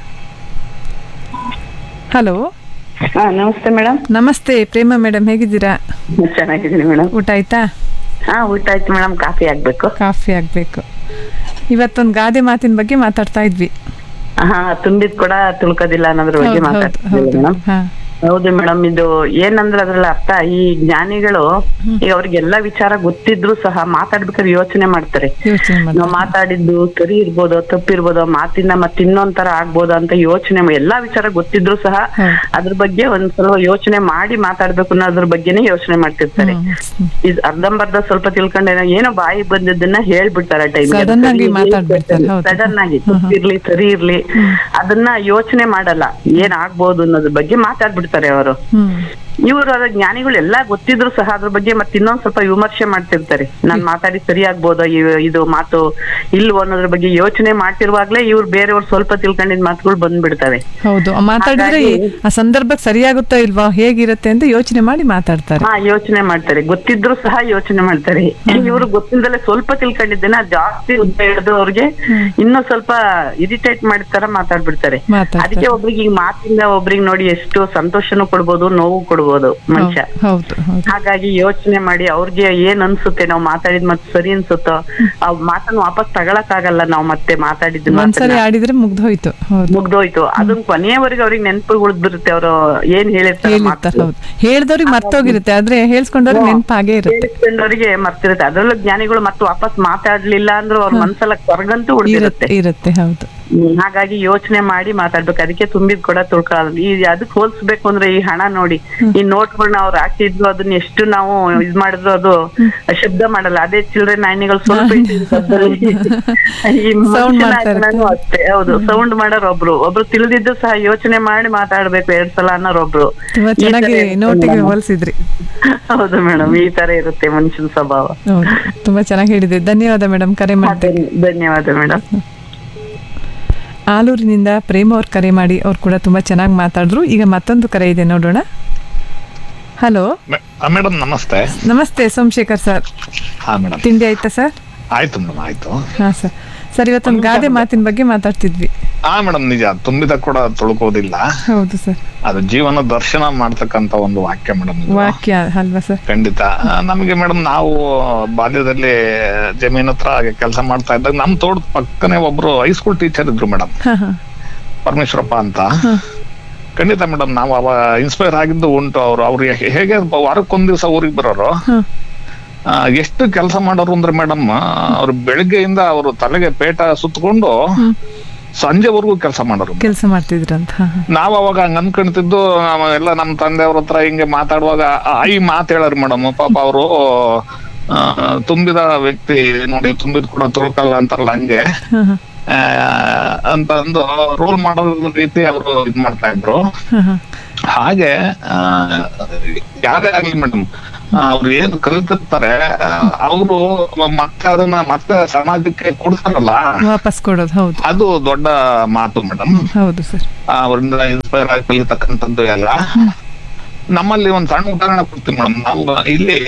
ಹಲೋ ಹಾ ನಮಸ್ತೆ ಮೇಡಮ್ ನಮಸ್ತೆ ಪ್ರೇಮ ಮೇಡಮ್ ಹೇಗಿದ್ದೀರಾ ಚೆನ್ನಾಗಿದ್ದೀನಿ ಮೇಡಮ್ ಊಟ ಆಯ್ತಾ ಹಾ ಊಟ ಆಯ್ತು ಮೇಡಮ್ ಕಾಫಿ ಆಗ್ಬೇಕು ಕಾಫಿ ಆಗಬೇಕು ಇವತ್ತೊಂದು ಗಾದೆ ಮಾತಿನ ಬಗ್ಗೆ ಮಾತಾಡ್ತಾ ಇದ್ವಿ ಹಾ ತುಂಬಿದ್ ಕೂಡ ತುಳ್ಕೋದಿಲ್ಲ ಅನ್ನೋದ್ರ ಬಗ್ಗೆ ಹೌದು, ಹೌದು, ಮಾತಾಡ್ತಿದ್ದೀವಿ ಹೌದು. ಮೇಡಮ್ ಹಾ. ಹೌದು ಮೇಡಮ್ ಇದು ಏನಂದ್ರೆ ಅದ್ರಲ್ಲಿ ಅರ್ಥ ಈ ಜ್ಞಾನಿಗಳು ಈಗ ಅವ್ರಿಗೆಲ್ಲ ವಿಚಾರ ಗೊತ್ತಿದ್ರು ಸಹ ಮಾತಾಡ್ಬೇಕಾದ್ರೆ ಯೋಚನೆ ಮಾಡ್ತಾರೆ ಯೋಚನೆ ನಾವು ಮಾತಾಡಿದ್ದು ಸರಿ ಇರ್ಬೋದು ತಪ್ಪಿರ್ಬೋದು ಮಾತಿನ ಮತ್ತೆ ಇನ್ನೊಂದ್ ತರ ಆಗ್ಬೋದು ಅಂತ ಯೋಚನೆ ಮಾ- ಎಲ್ಲಾ ವಿಚಾರ ಗೊತ್ತಿದ್ರು ಸಹ ಅದ್ರ ಬಗ್ಗೆ ಒಂದ್ ಸ್ವಲ್ಪ ಯೋಚನೆ ಮಾಡಿ ಮಾತಾಡ್ಬೇಕು ಅನ್ನೋದ್ರ ಬಗ್ಗೆನೇ ಯೋಚನೆ ಮಾಡ್ತಿರ್ತಾರೆ ಇದ್ ಅರ್ಧಂಬರ್ಧ ಸ್ವಲ್ಪ ತಿಳ್ಕೊಂಡೆ ಏನೋ ಬಾಯಿ ಬಂದಿದ್ದನ್ನ ಹೇಳ್ಬಿಡ್ತಾರೆ Sudden ಆಗಿ ಮಾತಾಡ್ಬಿಡ್ತಾರೆ, ಹೌದು. ಸಡನ್ ಆಗಿ ತಪ್ಪಿರ್ಲಿ ಸರಿ ಇರ್ಲಿ ಅದನ್ನ ಯೋಚನೆ ಮಾಡಲ್ಲ ಏನ್ ಆಗ್ಬೋದು ಅನ್ನೋದ್ರ ಬಗ್ಗೆ ಮಾತಾಡ್ಬಿಡ್ತಾರೆ ಅವರು ಹ್ಮ್ ಇವರು ಅದ ಜ್ಞಾನಿಗಳು ಎಲ್ಲಾ ಗೊತ್ತಿದ್ರು ಸಹ ಅದ್ರ ಬಗ್ಗೆ ಮತ್ತೆ ಇನ್ನೊಂದ್ ಸ್ವಲ್ಪ ವಿಮರ್ಶೆ ಮಾಡ್ತಿರ್ತಾರೆ ನಾನ್ ಮಾತಾಡಿ ಸರಿ ಆಗ್ಬೋದಾ ಇವ್- ಇದು ಮಾತು ಇಲ್ವೋ ಅನ್ನೋದ್ರ ಬಗ್ಗೆ ಯೋಚನೆ ಮಾಡ್ತಿರುವಾಗ್ಲೇ ಇವ್ರು ಬೇರೆಯವ್ರು ಸ್ವಲ್ಪ ತಿಳ್ಕೊಂಡಿದ್ ಮಾತುಗಳು ಬಂದ್ಬಿಡ್ತವೆ ಹೌದು ಮಾತಾಡಿದ್ರೆ ಹಾಗಾಗಿ- ಆ ಸಂದರ್ಭಕ್ಕೆ ಸರಿಯಾಗುತ್ತೋ ಇಲ್ವಾ ಹೇಗಿರುತ್ತೆ ಅಂತ ಯೋಚನೆ ಮಾಡಿ ಮಾತಾಡ್ತಾರೆ ಹಾ ಯೋಚನೆ ಮಾಡ್ತಾರೆ ಗೊತ್ತಿದ್ರು ಸಹ ಯೋಚನೆ ಮಾಡ್ತಾರೆ ಇವರು ಗೊತ್ತಿಲ್ದಲೆ ಸ್ವಲ್ಪ ತಿಳ್ಕೊಂಡಿದ್ದೇನೆ ಅದ್ ಜಾಸ್ತಿ ಉದ್ದ ಹಿಡಿದು ಅವ್ರಿಗೆ ಇನ್ನೂ ಸ್ವಲ್ಪ ಇರಿಟೇಟ್ ಮಾಡಿದ ತರ ಮಾತಾಡ್ಬಿಡ್ತಾರೆ ಮಾತಾಡ್ತಾರೆ. ಅದಕ್ಕೆ ಒಬ್ರಿಗೆ ಈಗ ಮಾತಿಂದ ಒಬ್ರಿಗೆ ನೋಡಿ ಎಷ್ಟು ಸಂತೋಷನೂ ಕೊಡ್ಬೋದು ನೋವು ಕೊಡ್ಬೋದು ಮನುಷ್ಯ ಹೌದು ಹೌದು ಹಾಗಾಗಿ ಯೋಚನೆ ಮಾಡಿ ಅವ್ರಿಗೆ ಏನ್ ಅನ್ಸುತ್ತೆ ನಾವು ಮಾತಾಡಿದ್ ಮತ್ತೆ ಸರಿ ಅನ್ಸುತ್ತೋ ಆ ಮಾತನ್ನ ವಾಪಸ್ ತಗೊಳಕ್ ಆಗಲ್ಲ ನಾವು ಮತ್ತೆ ಮಾತಾಡಿದ್ ಒಂದ್ಸರಿ ಆಡಿದ್ರೆ ಮುಗ್ದೋಯ್ತು ಹೌದು ಮುಗ್ದೋಯ್ತು ಅದನ್ನ ಕೊನೆಯವರೆಗೆ ಅವ್ರಿಗೆ ನೆನಪು ಉಳಿದ್ಬಿರುತ್ತೆ ಅವರು ಏನ್ ಹೇಳಿರ್ತಾರೆ ಹೇಳಿರ್ತಾರೆ ಹೌದು ಹೇಳ್ದವ್ರಿಗೆ ಮರ್ತೋಗಿರುತ್ತೆ ಆದ್ರೆ ಹೇಳ್ಸ್ಕೊಂಡವ್ರಿಗೆ ನೆನಪು ಹಾಗೆ ಇರುತ್ತೆ ಕೇಳಿಸ್ಕೊಂಡವ್ರಿಗೆ ಮರ್ತಿರುತ್ತೆ ಅದ್ರಲ್ಲೂ ಜ್ಞಾನಿಗಳು ಮತ್ತೆ ವಾಪಸ್ ಮಾತಾಡ್ಲಿಲ್ಲ ಅಂದ್ರೆ ಅವ್ರ ಮನ್ಸಲ್ಲ ಕೊರಗಂತೂ ಉಳಿದಿರುತ್ತೆ ಇರುತ್ತೆ ಹೌದು ಹ್ಮ್, ಹಾಗಾಗಿ ಯೋಚನೆ ಮಾಡಿ ಮಾತಾಡ್ಬೇಕು ಅದಕ್ಕೆ ತುಂಬಿದ್ ಕೂಡ ತುಳ್ಕೊಳ್ಳೋದು ಈ ಅದಕ್ಕೆ ಹೋಲ್ಸ್ಬೇಕು ಅಂದ್ರೆ ಈ ಹಣ ನೋಡಿ ಈ ನೋಟ್ಗಳನ್ನ ಅವ್ರು ಹಾಕಿದ್ರು ಅದನ್ನ ಎಷ್ಟು ನಾವು ಇದ್ ಮಾಡಿದ್ರು ಅದು ಶಬ್ದ ಮಾಡಲ್ಲ ಅದೇ ಚಿಲ್ಡ್ರೆ ನಾಯಿಗಳು ಸ್ವಲ್ಪ ಇಟ್ಟಿದ್ದು ಶಬ್ದದಲ್ಲಿ ಈ Sound ಮನುಷ್ಯನ ಮಾಡ್ತಾ ಇರುತ್ತೆ. ಹಣನೂ ಅಷ್ಟೇ ಹೌದು ಸೌಂಡ್ ಮಾಡೋರ್ ಒಬ್ರು ಒಬ್ರು ತಿಳಿದಿದ್ದು ಸಹ ಯೋಚನೆ ಮಾಡಿ ಮಾತಾಡ್ಬೇಕು ಎರಡ್ ಸಲ ಅನ್ನೋರ್ ಒಬ್ರು ತುಂಬಾ ಈ ತರ ಚೆನ್ನಾಗಿ ಇರುತ್ತೆ ನೋಟಿಗೆ madam. ಹೋಲಿಸಿದ್ರಿ ಹೌದು ಮೇಡಮ್ ಈ ತರ ಇರುತ್ತೆ ಮನುಷ್ಯನ ಸ್ವಭಾವ ಹೌದು ತುಂಬಾ ಚೆನ್ನಾಗಿ ಹೇಳಿದೆ ಧನ್ಯವಾದ ಮೇಡಮ್ ಕರೆ ಮಾಡಿ ಧನ್ಯವಾದ ಮೇಡಮ್ ಆಲೂರಿನಿಂದ ಪ್ರೇಮ ಅವ್ರು ಕರೆ ಮಾಡಿ ಅವ್ರು ಕೂಡ ತುಂಬಾ ಚೆನ್ನಾಗಿ ಮಾತಾಡಿದ್ರು ಈಗ ಮತ್ತೊಂದು ಕರೆ ಇದೆ ನೋಡೋಣ ಹಲೋ ಮೇಡಮ್ ನಮಸ್ತೆ ನಮಸ್ತೆ ಸೋಮಶೇಖರ್ ಸರ್ ಹಾ ಮೇಡಮ್ ತಿಂಡಿ ಆಯ್ತಾ ಸರ್ ಆಯ್ತು ಮೇಡಮ್ ಆಯ್ತು ಹಾ ಸರ್ ಸರ್ ಇವತ್ತೊಂದು ಗಾದೆ ಮಾತಿನ ಬಗ್ಗೆ ಮಾತಾಡ್ತಿದ್ವಿ ಹಾ ಮೇಡಮ್ ನಿಜ ತುಂಬಿದ ಕೂಡ ತುಳುಕೋದಿಲ್ಲ ಹೌದು ಸರ್ ಅದು ಜೀವನ ದರ್ಶನ ಮಾಡ್ತಕ್ಕಂತ ಒಂದು ವಾಕ್ಯ ಮೇಡಮ್ ವಾಕ್ಯ ಅಲ್ವಾ ಸರ್ ಖಂಡಿತ ಆ, ನಮ್ಗೆ ಮೇಡಮ್ ನಾವು ಬಾಲ್ಯದಲ್ಲಿ ಜಮೀನ್ ಹತ್ರ ಹಾಗೆ ಕೆಲಸ ಮಾಡ್ತಾ ಇದ್ದಾಗ ನಮ್ ತೋಟದ ಪಕ್ಕನೆ ಒಬ್ರು ಹೈಸ್ಕೂಲ್ ಟೀಚರ್ ಇದ್ರು ಮೇಡಮ್ ಹಾ ಹಾ ಪರಮೇಶ್ವರಪ್ಪ ಅಂತ ಖಂಡಿತ ಮೇಡಮ್ ನಾವು ಅವ ಇನ್ಸ್ಪೈರ್ ಆಗಿದ್ದು ಉಂಟು ಅವ್ರು ಅವ್ರು ಹೇ- ಹೇಗೆ ವಾರಕ್ಕೊಂದ್ ದಿವಸ ಊರಿಗೆ ಬರೋರು ಆ, ಎಷ್ಟು ಕೆಲಸ ಮಾಡೋರು ಅಂದ್ರೆ ಮೇಡಮ್ ಅವ್ರು ಬೆಳಿಗ್ಗೆಯಿಂದ ಅವರು ತಲೆಗೆ ಪೇಟ ಸುತ್ತಕೊಂಡು ಸಂಜೆವರೆಗೂ ಕೆಲಸ ಮಾಡೋರು ಕೆಲಸ ಮಾಡ್ತಿದ್ರಂತ ಹ, ಹ. ನಾವ್ ಅವಾಗ ಹಂಗ ಅನ್ಕೊಂತಿದ್ದು ನಾವ್ ಎಲ್ಲ ನಮ್ ತಂದೆಯವ್ರ ಹತ್ರ ಹಿಂಗೆ ಮಾತಾಡುವಾಗ ಆಯಿ ಮಾತ್ ಹೇಳಾರ ಮೇಡಮ್ ಪಾಪ ಅವರು ತುಂಬಿದ ವ್ಯಕ್ತಿ ನೋಡಿ ತುಂಬಿದ ಕೂಡ ತುಳ್ಕಲ್ಲ ಅಂತಾರಲ್ಲ ಹಂಗೆ ಹ, ಹ. ಆ, ಅಂತ ಅಂದು ರೋಲ್ ಮಾಡೋ ರೀತಿ ಅವರು ಇದ್ ಮಾಡ್ತಾ ಇದ್ರು ಹ, ಹ. ಹಾಗೆ ಆ, ಯಾರೇ ಆಗ್ಲಿ ಮೇಡಮ್ ಅವ್ರು ಏನ್ ಕಲಿತಿರ್ತಾರೆ ಅವರು ಮತ್ತೆ ಅದನ್ನ ಮತ್ತೆ ಸಮಾಜಕ್ಕೆ ಕೊಡ್ತಾರಲ್ಲ ವಾಪಸ್ ಕೊಡೋದು ಹೌದು ಅದು ದೊಡ್ಡ ಮಾತು ಮೇಡಮ್ ಹೌದು ಸರ್ ಅವರಿಂದ ಇನ್ಸ್ಪೈರ್ ಆಗಿ ಕಲಿತಕ್ಕಂಥದ್ದು ಎಲ್ಲ ನಮ್ಮಲ್ಲಿ ಒಂದ್ ಸಣ್ಣ ಉದಾಹರಣೆ ಕೊಡ್ತೀನಿ ಮೇಡಮ್ ನಾವು ಇಲ್ಲಿ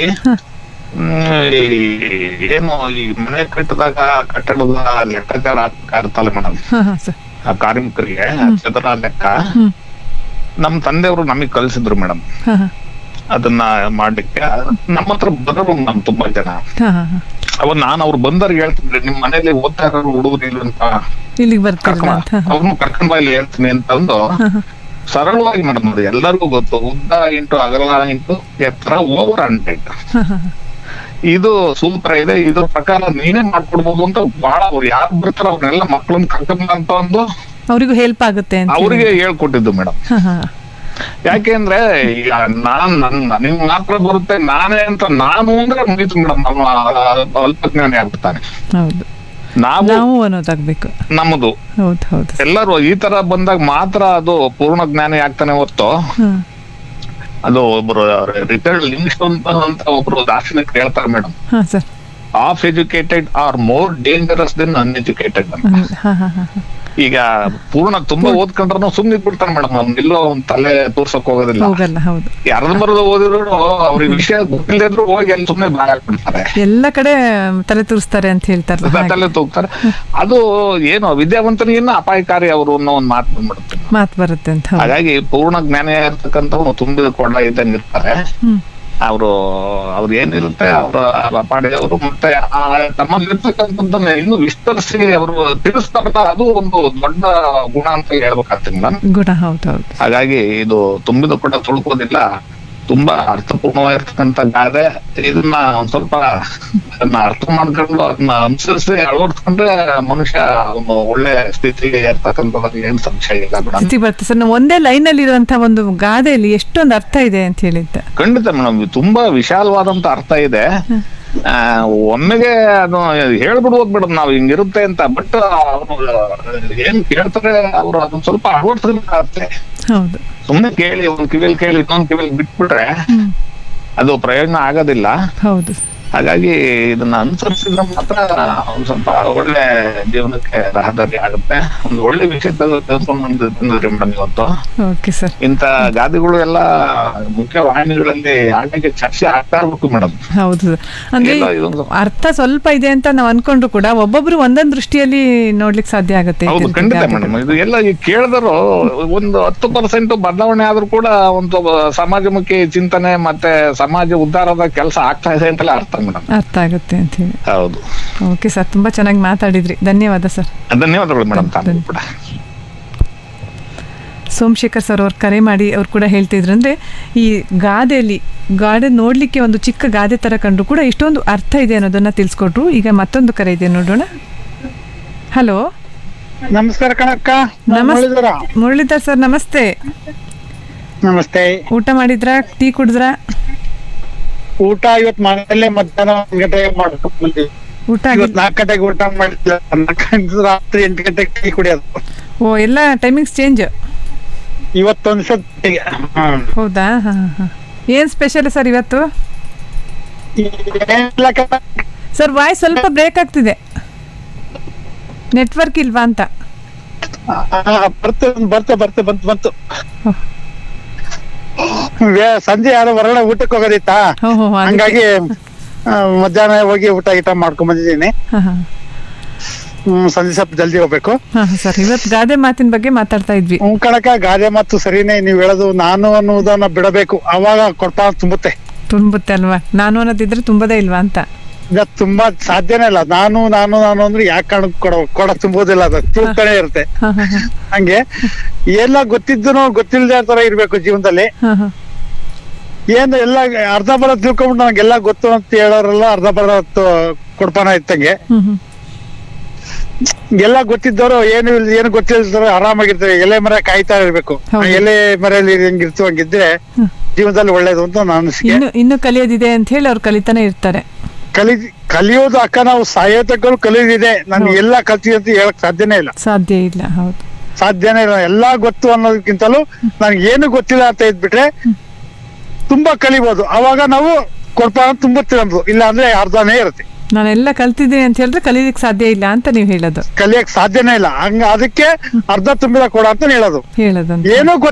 ಹ್ಮ್, ಈ ಏನು ಈ ಮನೆ ಕಟ್ಟಿದಾಗ ಕಟ್ಟಡದ ಲೆಕ್ಕಾಚಾರ ಆಗ್ತಲ್ಲ ಮೇಡಮ್ ಹ, ಹ, ಸರ್ ಆ ಕಾರ್ಮಿಕರಿಗೆ ಆ ಚದರ ಲೆಕ್ಕ ನಮ್ ತಂದೆಯವರು ನಮಗ್ ಕಲಿಸಿದ್ರು ಮೇಡಮ್ ಹ, ಹ. ಅದನ್ನ ಮಾಡ್ಲಿಕ್ಕೆ ನಮ್ಮ ಹತ್ರ ಬರೋರು ನಮ್ ತುಂಬಾ ಜನ ಹ, ಹ, ಹ. ಅವಾಗ ನಾನು ಅವ್ರು ಬಂದವ್ರಿಗೆ ಹೇಳ್ತಿದ್ರೆ ನಿಮ್ ಮನೇಲಿ ಓದ್ತಾ ಇರೋರು ಹುಡುಗರು ಇಲ್ಲ ಅಂತ ಇಲ್ಲಿಗೆ ಬರ್ತಿರಲ್ಲ ಅಂತ ಹ, ಹ. ಅವ್ರನ್ನು ಕರ್ಕೊಂಡ್ ಬಾ ಇಲ್ಲಿ ಹೇಳ್ತೀನಿ ಅಂತಂದು ಸರಳವಾಗಿ ಮೇಡಮ್ ಅದು ಎಲ್ಲರಿಗೂ ಗೊತ್ತು ಉದ್ದ ಇಂಟು ಅಗಲ ಇಂಟು ಎತ್ತರ ಓವರ್ ಹಂಡ್ರೆಡ್ ಹ, ಹ, ಹ. ಇದು ಸೂಪರ್ ಇದೆ ಇದ್ರ ಪ್ರಕಾರ ನೀನೇ ಮಾಡ್ಕೊಡ್ಬೋದು ಅಂತ ಬಹಳ ಅವ್ರು ಯಾರು ಬರ್ತಾರ ಅವ್ರನ್ನೆಲ್ಲ ಮಕ್ಕಳನ್ನ ಕರ್ಕೊಂಡ್ ಅಂತ ಒಂದು ಅವ್ರಿಗೂ ಹೆಲ್ಪ್ ಆಗುತ್ತೆ ಅಂತ ಅವ್ರಿಗೆ ಹೇಳ್ಕೊಟ್ಟಿದ್ದು ಮೇಡಮ್ ಹ, ಹ. ಯಾಕೆಂದ್ರೆ ಈಗ ನಾನ್ ನನ್ ನನಗ್ ಮಾತ್ರ ಬರುತ್ತೆ ನಾನೇ ಅಂತ ನಾನು ಅಂದ್ರೆ ಮುಗೀತು ಮೇಡಮ್ ನಮ್ಮ ಅಲ್ಪಜ್ಞಾನಿ ಆಗ್ಬಿಡ್ತಾನೆ ಹೌದು ನಾವು ನಾವು ಅನ್ನೋದಾಗ್ಬೇಕು ನಮ್ಮದು ಹೌದು ಹೌದು ಎಲ್ಲರೂ ಈ ತರ ಬಂದಾಗ ಮಾತ್ರ ಅದು ಪೂರ್ಣ ಜ್ಞಾನಿ ಆಗ್ತಾನೆ ಹೊರ್ತು ಹ್ಮ್ ಅದು ಒಬ್ರು ರಿಟೈರ್ಡ್ ಲಿಂಗ್ಸ್ಟ್ ಅಂತ ಅಂತ ಒಬ್ರು ದಾರ್ಶನಿಕರು ಹೇಳ್ತಾರೆ ಮೇಡಮ್ ಹಾ sir of educated are more dangerous then uneducated ಅಂತ ಹಾ ಹಾ ಹಾ ಹಾ. ಈಗ ಪೂರ್ಣ ತುಂಬಾ ಓದ್ಕೊಂಡ್ರು ಸುಮ್ನೆ ಇದ್ಬಿಡ್ತಾನೆ ಮೇಡಮ್ ಅವ್ನ್ ಎಲ್ಲೋ ಅವ್ನ್ ತಲೆ ತೋರ್ಸಕ್ ಹೋಗೋದಿಲ್ಲ ಹೋಗಲ್ಲ ಹೌದು ಯಾರ್ದು ಓದಿದ್ರು ಅವ್ರಿಗೆ ವಿಷಯ ಗೊತ್ತಿಲ್ಲದೆ ಇದ್ರು ಹೋಗಿ ಅಲ್ಲಿ ಸುಮ್ನೆ ಬಾಯ್ ಹಾಕ್ಬಿಡ್ತಾರೆ ಎಲ್ಲ ಕಡೆ ತಲೆ ತೂರಿಸ್ತಾರೆ ಅಂತ ಹೇಳ್ತಾರಲ್ಲ ಹಾಗೆ. ತಲೆ ತೂಗ್ತಾರೆ ಅದು ಏನು ವಿದ್ಯಾವಂತನಿಗಿನ್ನ ಅಪಾಯಕಾರಿ ಅವರು ಅನ್ನೋ ಒಂದ್ ಮಾತು ಬಂದ್ಬಿಡುತ್ತೆ ಮಾತು ಬರುತ್ತೆ ಅಂತ ಹೌದು. ಹಾಗಾಗಿ ಪೂರ್ಣ ಜ್ಞಾನ ಇರ್ತಕ್ಕಂಥವ್ರು ತುಂಬಿದ ಕೊಂಡ ಇದ್ದಂಗೆ ಇರ್ತಾರೆ ಹ್ಮ್. ಅವರು ಅವ್ರು ಏನಿರುತ್ತೆ ಅವರ ಪಾಡಿಯವರು ಮತ್ತೆ ಆ ತಮ್ಮಲ್ಲಿ ಇರ್ತಕ್ಕಂಥದ್ದನ್ನ ಇನ್ನೂ ವಿಸ್ತರಿಸಿ ಅವರು ತಿಳಿಸ್ತಾರಲ್ಲ ಅದು ಒಂದು ದೊಡ್ಡ ಗುಣ ಅಂತ ಹೇಳ್ಬೇಕಾಗ್ತದೆ ಮೇಡಮ್ ಗುಣ ಹೌದು ಹೌದು ಹಾಗಾಗಿ ಇದು ತುಂಬಿದ ಕೂಡ ತುಳ್ಕೋದಿಲ್ಲ ತುಂಬಾ ಅರ್ಥಪೂರ್ಣವಾಗಿರ್ತಕ್ಕಂಥ ಗಾದೆ ಇದನ್ನ ಒಂದ್ ಸ್ವಲ್ಪ ಅದನ್ನ ಅರ್ಥ ಮಾಡ್ಕೊಂಡು ಅದನ್ನ ಅನುಸರಿಸಿ ಅಳವಡಿಸ್ಕೊಂಡ್ರೆ ಮನುಷ್ಯ ಒಂದು ಒಳ್ಳೆ ಸ್ಥಿತಿಗೆ ಏರ್ತಕ್ಕಂಥದ್ದು ಏನ್ ಸಂಶಯ ಇಲ್ಲ ಮೇಡಮ್ ಸ್ಥಿತಿ ಬರುತ್ತೆ ಸರ್ ನಾವು ಒಂದೇ ಲೈನ್ ಅಲ್ಲಿ ಇರುವಂತಹ ಒಂದು ಗಾದೆಯಲ್ಲಿ ಎಷ್ಟೊಂದು ಅರ್ಥ ಇದೆ ಅಂತ ಹೇಳಿದ್ದ ಖಂಡಿತ ಮೇಡಮ್ ತುಂಬಾ ವಿಶಾಲವಾದಂತ ಅರ್ಥ ಇದೆ ಆ, ಒಮ್ಮೆಗೆ ಅದು ಹೇಳ್ಬಿಡ್ಬೋದು ಮೇಡಮ್ ನಾವ್ ಹಿಂಗಿರುತ್ತೆ ಅಂತ ಬಟ್ ಅವ್ರು ಏನ್ ಕೇಳ್ತಾರೆ ಅವ್ರು ಅದನ್ನ ಸ್ವಲ್ಪ ಅಳವಡಿಸ್ಬೇಕಾಗತ್ತೆ ಹೌದು ಸುಮ್ನೆ ಕೇಳಿ ಒಂದ್ ಕಿವಿಲ್ ಕೇಳಿ ಇನ್ನೊಂದ್ ಕಿವಿಲ್ ಬಿಟ್ಬಿಟ್ರೆ ಅದು ಪ್ರಯೋಜನ ಆಗೋದಿಲ್ಲ ಹೌದು ಹಾಗಾಗಿ ಇದನ್ನ ಅನುಸರಿಸಿದ್ರೆ ಮಾತ್ರ ಒಂದ್ ಸ್ವಲ್ಪ ಒಳ್ಳೆ ಜೀವನಕ್ಕೆ ರಹದಾರಿ ಆಗುತ್ತೆ ಒಂದು ಒಳ್ಳೆ ವಿಷಯ ತೆಗೆದುಕೊಂಡು ಬಂದಿದ್ರಿ ಮೇಡಮ್ ಇವತ್ತು ಓಕೆ ಸರ್ ಇಂತ ಗಾದಿಗಳು ಎಲ್ಲ ಮುಖ್ಯ ವಾಹಿನಿಗಳಲ್ಲಿ ಆಗಾಗ್ಗೆ ಚರ್ಚೆ ಆಗ್ತಾ ಇರ್ಬೇಕು ಮೇಡಮ್ ಹೌದು ಸರ್. ಅಂದ್ರೆ ಎಲ್ಲ ಇದೊಂದು- ಅರ್ಥ ಸ್ವಲ್ಪ ಇದೆ ಅಂತ ನಾವು ಅನ್ಕೊಂಡ್ರು ಕೂಡ ಒಬ್ಬೊಬ್ರು ಒಂದೊಂದ್ ದೃಷ್ಟಿಯಲ್ಲಿ ನೋಡ್ಲಿಕ್ಕೆ ಸಾಧ್ಯ ಆಗುತ್ತೆ ಹೌದು ಇದ್ದಿದ್ದು ಖಂಡಿತ ಗಾದೆಗಳು. ಮೇಡಮ್ ಇದು ಎಲ್ಲ ಈ ಕೇಳಿದ್ರು ಒಂದು ಹತ್ತು ಪರ್ಸೆಂಟ್ ಬದಲಾವಣೆ ಆದ್ರೂ ಕೂಡ ಒಂದು ಸಮಾಜಮುಖಿ ಚಿಂತನೆ ಮತ್ತೆ ಸಮಾಜ ಉದ್ಧಾರದ ಕೆಲಸ ಆಗ್ತಾ ಇದೆ ಅಂತಲೇ ಅರ್ಥ ಮೇಡಮ್ ಅರ್ಥ ಆಗುತ್ತೆ ಅಂತ ಹೇಳಿ ಹೌದು ಓಕೆ ಸರ್ ತುಂಬಾ ಚೆನ್ನಾಗಿ ಮಾತಾಡಿದ್ರಿ ಧನ್ಯವಾದ ಸರ್ ಧನ್ಯವಾದಗಳು ಮೇಡಮ್ ತಾನು ಕೂಡ ಸೋಮಶೇಖರ್ ಸರ್ ಅವ್ರು ಕರೆ ಮಾಡಿ ಅವ್ರು ಕೂಡ ಹೇಳ್ತಿದ್ರು ಅಂದ್ರೆ ಈ ಗಾದೆಯಲ್ಲಿ ಗಾದೆ ನೋಡ್ಲಿಕ್ಕೆ ಒಂದು ಚಿಕ್ಕ ಗಾದೆ ತರ ಕಂಡ್ರು ಕೂಡ ಇಷ್ಟೊಂದು ಅರ್ಥ ಇದೆ ಅನ್ನೋದನ್ನ ತಿಳಿಸ್ಕೊಟ್ರು ಈಗ ಮತ್ತೊಂದು ಕರೆ ಇದೆ ನೋಡೋಣ ಹಲೋ ನಮಸ್ಕಾರ ಕಣಕ್ಕ ನಮಸ್ತೆ ಮುರಳೀಧರ್ ಸರ್ ನಮಸ್ತೆ ನಮಸ್ತೆ ಊಟ ಮಾಡಿದ್ರಾ ಟೀ ಕುಡಿದ್ರಾ ಊಟ ಇವತ್ ಮನೆಯಲ್ಲೇ ಮಧ್ಯಾಹ್ನ ಒಂದ್ ಗಂಟೆಗೆ ಮಾಡ್ಕೊಂಡ್ ಬಂದ್ವಿ ಊಟ ಇವತ್ ನಾಲ್ಕು ಗಂಟೆಗೆ ಊಟ ಮಾಡಿಲ್ಲ ನಾಲ್ಕು ಗಂಟೆ ರಾತ್ರಿ ಎಂಟು ಗಂಟೆಗೆ ಟೀ ಕುಡಿಯೋದು ಓ ಎಲ್ಲ ಟೈಮಿಂಗ್ಸ್ ಚೇಂಜ್ ಇವತ್ತೊಂದ್ ಸತಿ ಹ್ಮ್. ಹೌದಾ ಹಾ ಹಾ ಏನ್ ಸ್ಪೆಷಲ್ ಸರ್ ಇವತ್ತು ಏನಿಲ್ಲ ಕಣಕ್ಕ. ಸರ್ ವಾಯ್ಸ್ ಸ್ವಲ್ಪ ಬ್ರೇಕ್ ಆಗ್ತಿದೆ ನೆಟ್ವರ್ಕ್ ಇಲ್ವಾ ಅಂತ ಆ, ಬರ್ತೆ ಬರ್ತೆ ಬರ್ತೆ ಬಂತು ಬಂತು ವೇ- ಸಂಜೆ ಯಾರೋ ಹೊರಗಡೆ ಊಟಕ್ಕೆ ಹೋಗೋದಿತ್ತಾ ಹಂಗಾಗಿ ಆ, ಮಧ್ಯಾಹ್ನ ಹೋಗಿ ಊಟ ಗೀಟ ಮಾಡ್ಕೊಂಡ್ ಬಂದಿದ್ದೀನಿ ಹಾ ಹಾ ಹ್ಮ್ ಸಂಜೆ ಸ್ವಲ್ಪ ಜಲ್ದಿ ಹೋಗ್ಬೇಕು ಹಾ ಸರ್ ಇವತ್ತು ಗಾದೆ ಮಾತಿನ ಬಗ್ಗೆ ಮಾತಾಡ್ತಾ ಇದ್ವಿ ಹ್ಮ್ ಕಣಕ ಗಾದೆ ಮತ್ತು ಸರಿನೇ ನೀವ್ ಹೇಳೋದು ನಾನು ಅನ್ನೋದನ್ನ ಬಿಡಬೇಕು ಅವಾಗ ಕೊಡ್ತಾ ತುಂಬುತ್ತೆ ತುಂಬುತ್ತೆ ಅಲ್ವಾ ನಾನು ಅನ್ನೋದಿದ್ರೆ ತುಂಬದೇ ಇಲ್ವಾ ಅಂತ ಈಗ ತುಂಬಾ ಸಾಧ್ಯನೇ ಇಲ್ಲ ನಾನು ನಾನು ನಾನು ಅಂದ್ರೆ ಯಾಕೆ ಕಾರಣಕ್ಕೆ ಕೊಡ ಕೊಡ ತುಂಬೋದಿಲ್ಲ ಅದು ತೂಗ್ತಾನೆ ಇರುತ್ತೆ ಹಾ ಹಾ ಹಾ ಹಂಗೆ ಎಲ್ಲ ಗೊತ್ತಿದ್ದು ಗೊತ್ತಿಲ್ಲದೆ ತರ ಇರ್ಬೇಕು ಜೀವನದಲ್ಲಿ ಹಾ ಹಾ ಏನು ಎಲ್ಲ ಅರ್ಧ ಬರ ತಿಳ್ಕೊಂಬಿಟ್ಟು ನನಗೆಲ್ಲ ಗೊತ್ತು ಅಂತ ಹೇಳೋರೆಲ್ಲ ಅರ್ಧ ಬರ ಕೊಡ್ಪಾನ ಇತ್ತಂಗೆ ಹ್ಮ್ ಹ್ಮ್ ಎಲ್ಲ ಗೊತ್ತಿದ್ದವರು ಏನು ಇಲ್- ಏನು ಗೊತ್ತಿಲ್ದವ್ರು ಆರಾಮಾಗಿರ್ತಾರೆ ಎಲೆ ಮರ ಕಾಯ್ತಾ ಇರ್ಬೇಕು ಆ ಎಲೆ ಮರೆಯಲ್ಲಿ ಹೆಂಗಿರ್ತು ಹಂಗಿದ್ರೆ ಜೀವನದಲ್ಲಿ ಒಳ್ಳೇದು ಅಂತ ನಾನು ಅನಿಸಿಕೆ ಇನ್ನು ಇನ್ನು ಕಲಿಯೋದಿದೆ ಅಂತ ಹೇಳಿ ಅವ್ರು ಕಲಿತಾನೆ ಇರ್ತಾರೆ ಕಲಿ ಕಲಿಯೋದು ಅಕ್ಕ ನಾವು ಸಾಯೋತಕ್ಕೂ ಕಲಿಯೋದಿದೆ ನಾನು ಎಲ್ಲ ಕಲ್ತಿದೆ ಅಂತ ಹೇಳಕ್ ಸಾಧ್ಯನೇ ಇಲ್ಲ ಸಾಧ್ಯ ಇಲ್ಲ ಹೌದು ಸಾಧ್ಯನೇ ಇಲ್ಲ ಎಲ್ಲಾ ಗೊತ್ತು ಅನ್ನೋದಕ್ಕಿಂತಲೂ ನನ್ಗೆ ಏನು ಗೊತ್ತಿಲ್ಲ ಅಂತ ಇದ್ಬಿಟ್ರೆ ತುಂಬಾ ಕಲಿಬಹುದು ಅವಾಗ ನಾವು ಕೊಡ್ಪ ತುಂಬುತ್ತೀವಿ ನಮ್ದು ಇಲ್ಲ ಅಂದ್ರೆ ಅರ್ಧನೇ ಇರುತ್ತೆ ನಾನೆಲ್ಲ ಕಲ್ತಿದ್ದೀನಿ ಅಂತ ಹೇಳಿದ್ರೆ ಕಲೀಲಿಕ್ಕೆ ಸಾಧ್ಯ ಇಲ್ಲ ಅಂತ ನೀವು ಹೇಳೋದು ಕಲಿಯಕ್ ಸಾಧ್ಯನೇ ಇಲ್ಲ ಹಂಗ ಅದಕ್ಕೆ ಅರ್ಧ ತುಂಬಿದ ಕೊಡ ಅಂತ ಹೇಳೋದು ಹೇಳೋದು ಏನೋ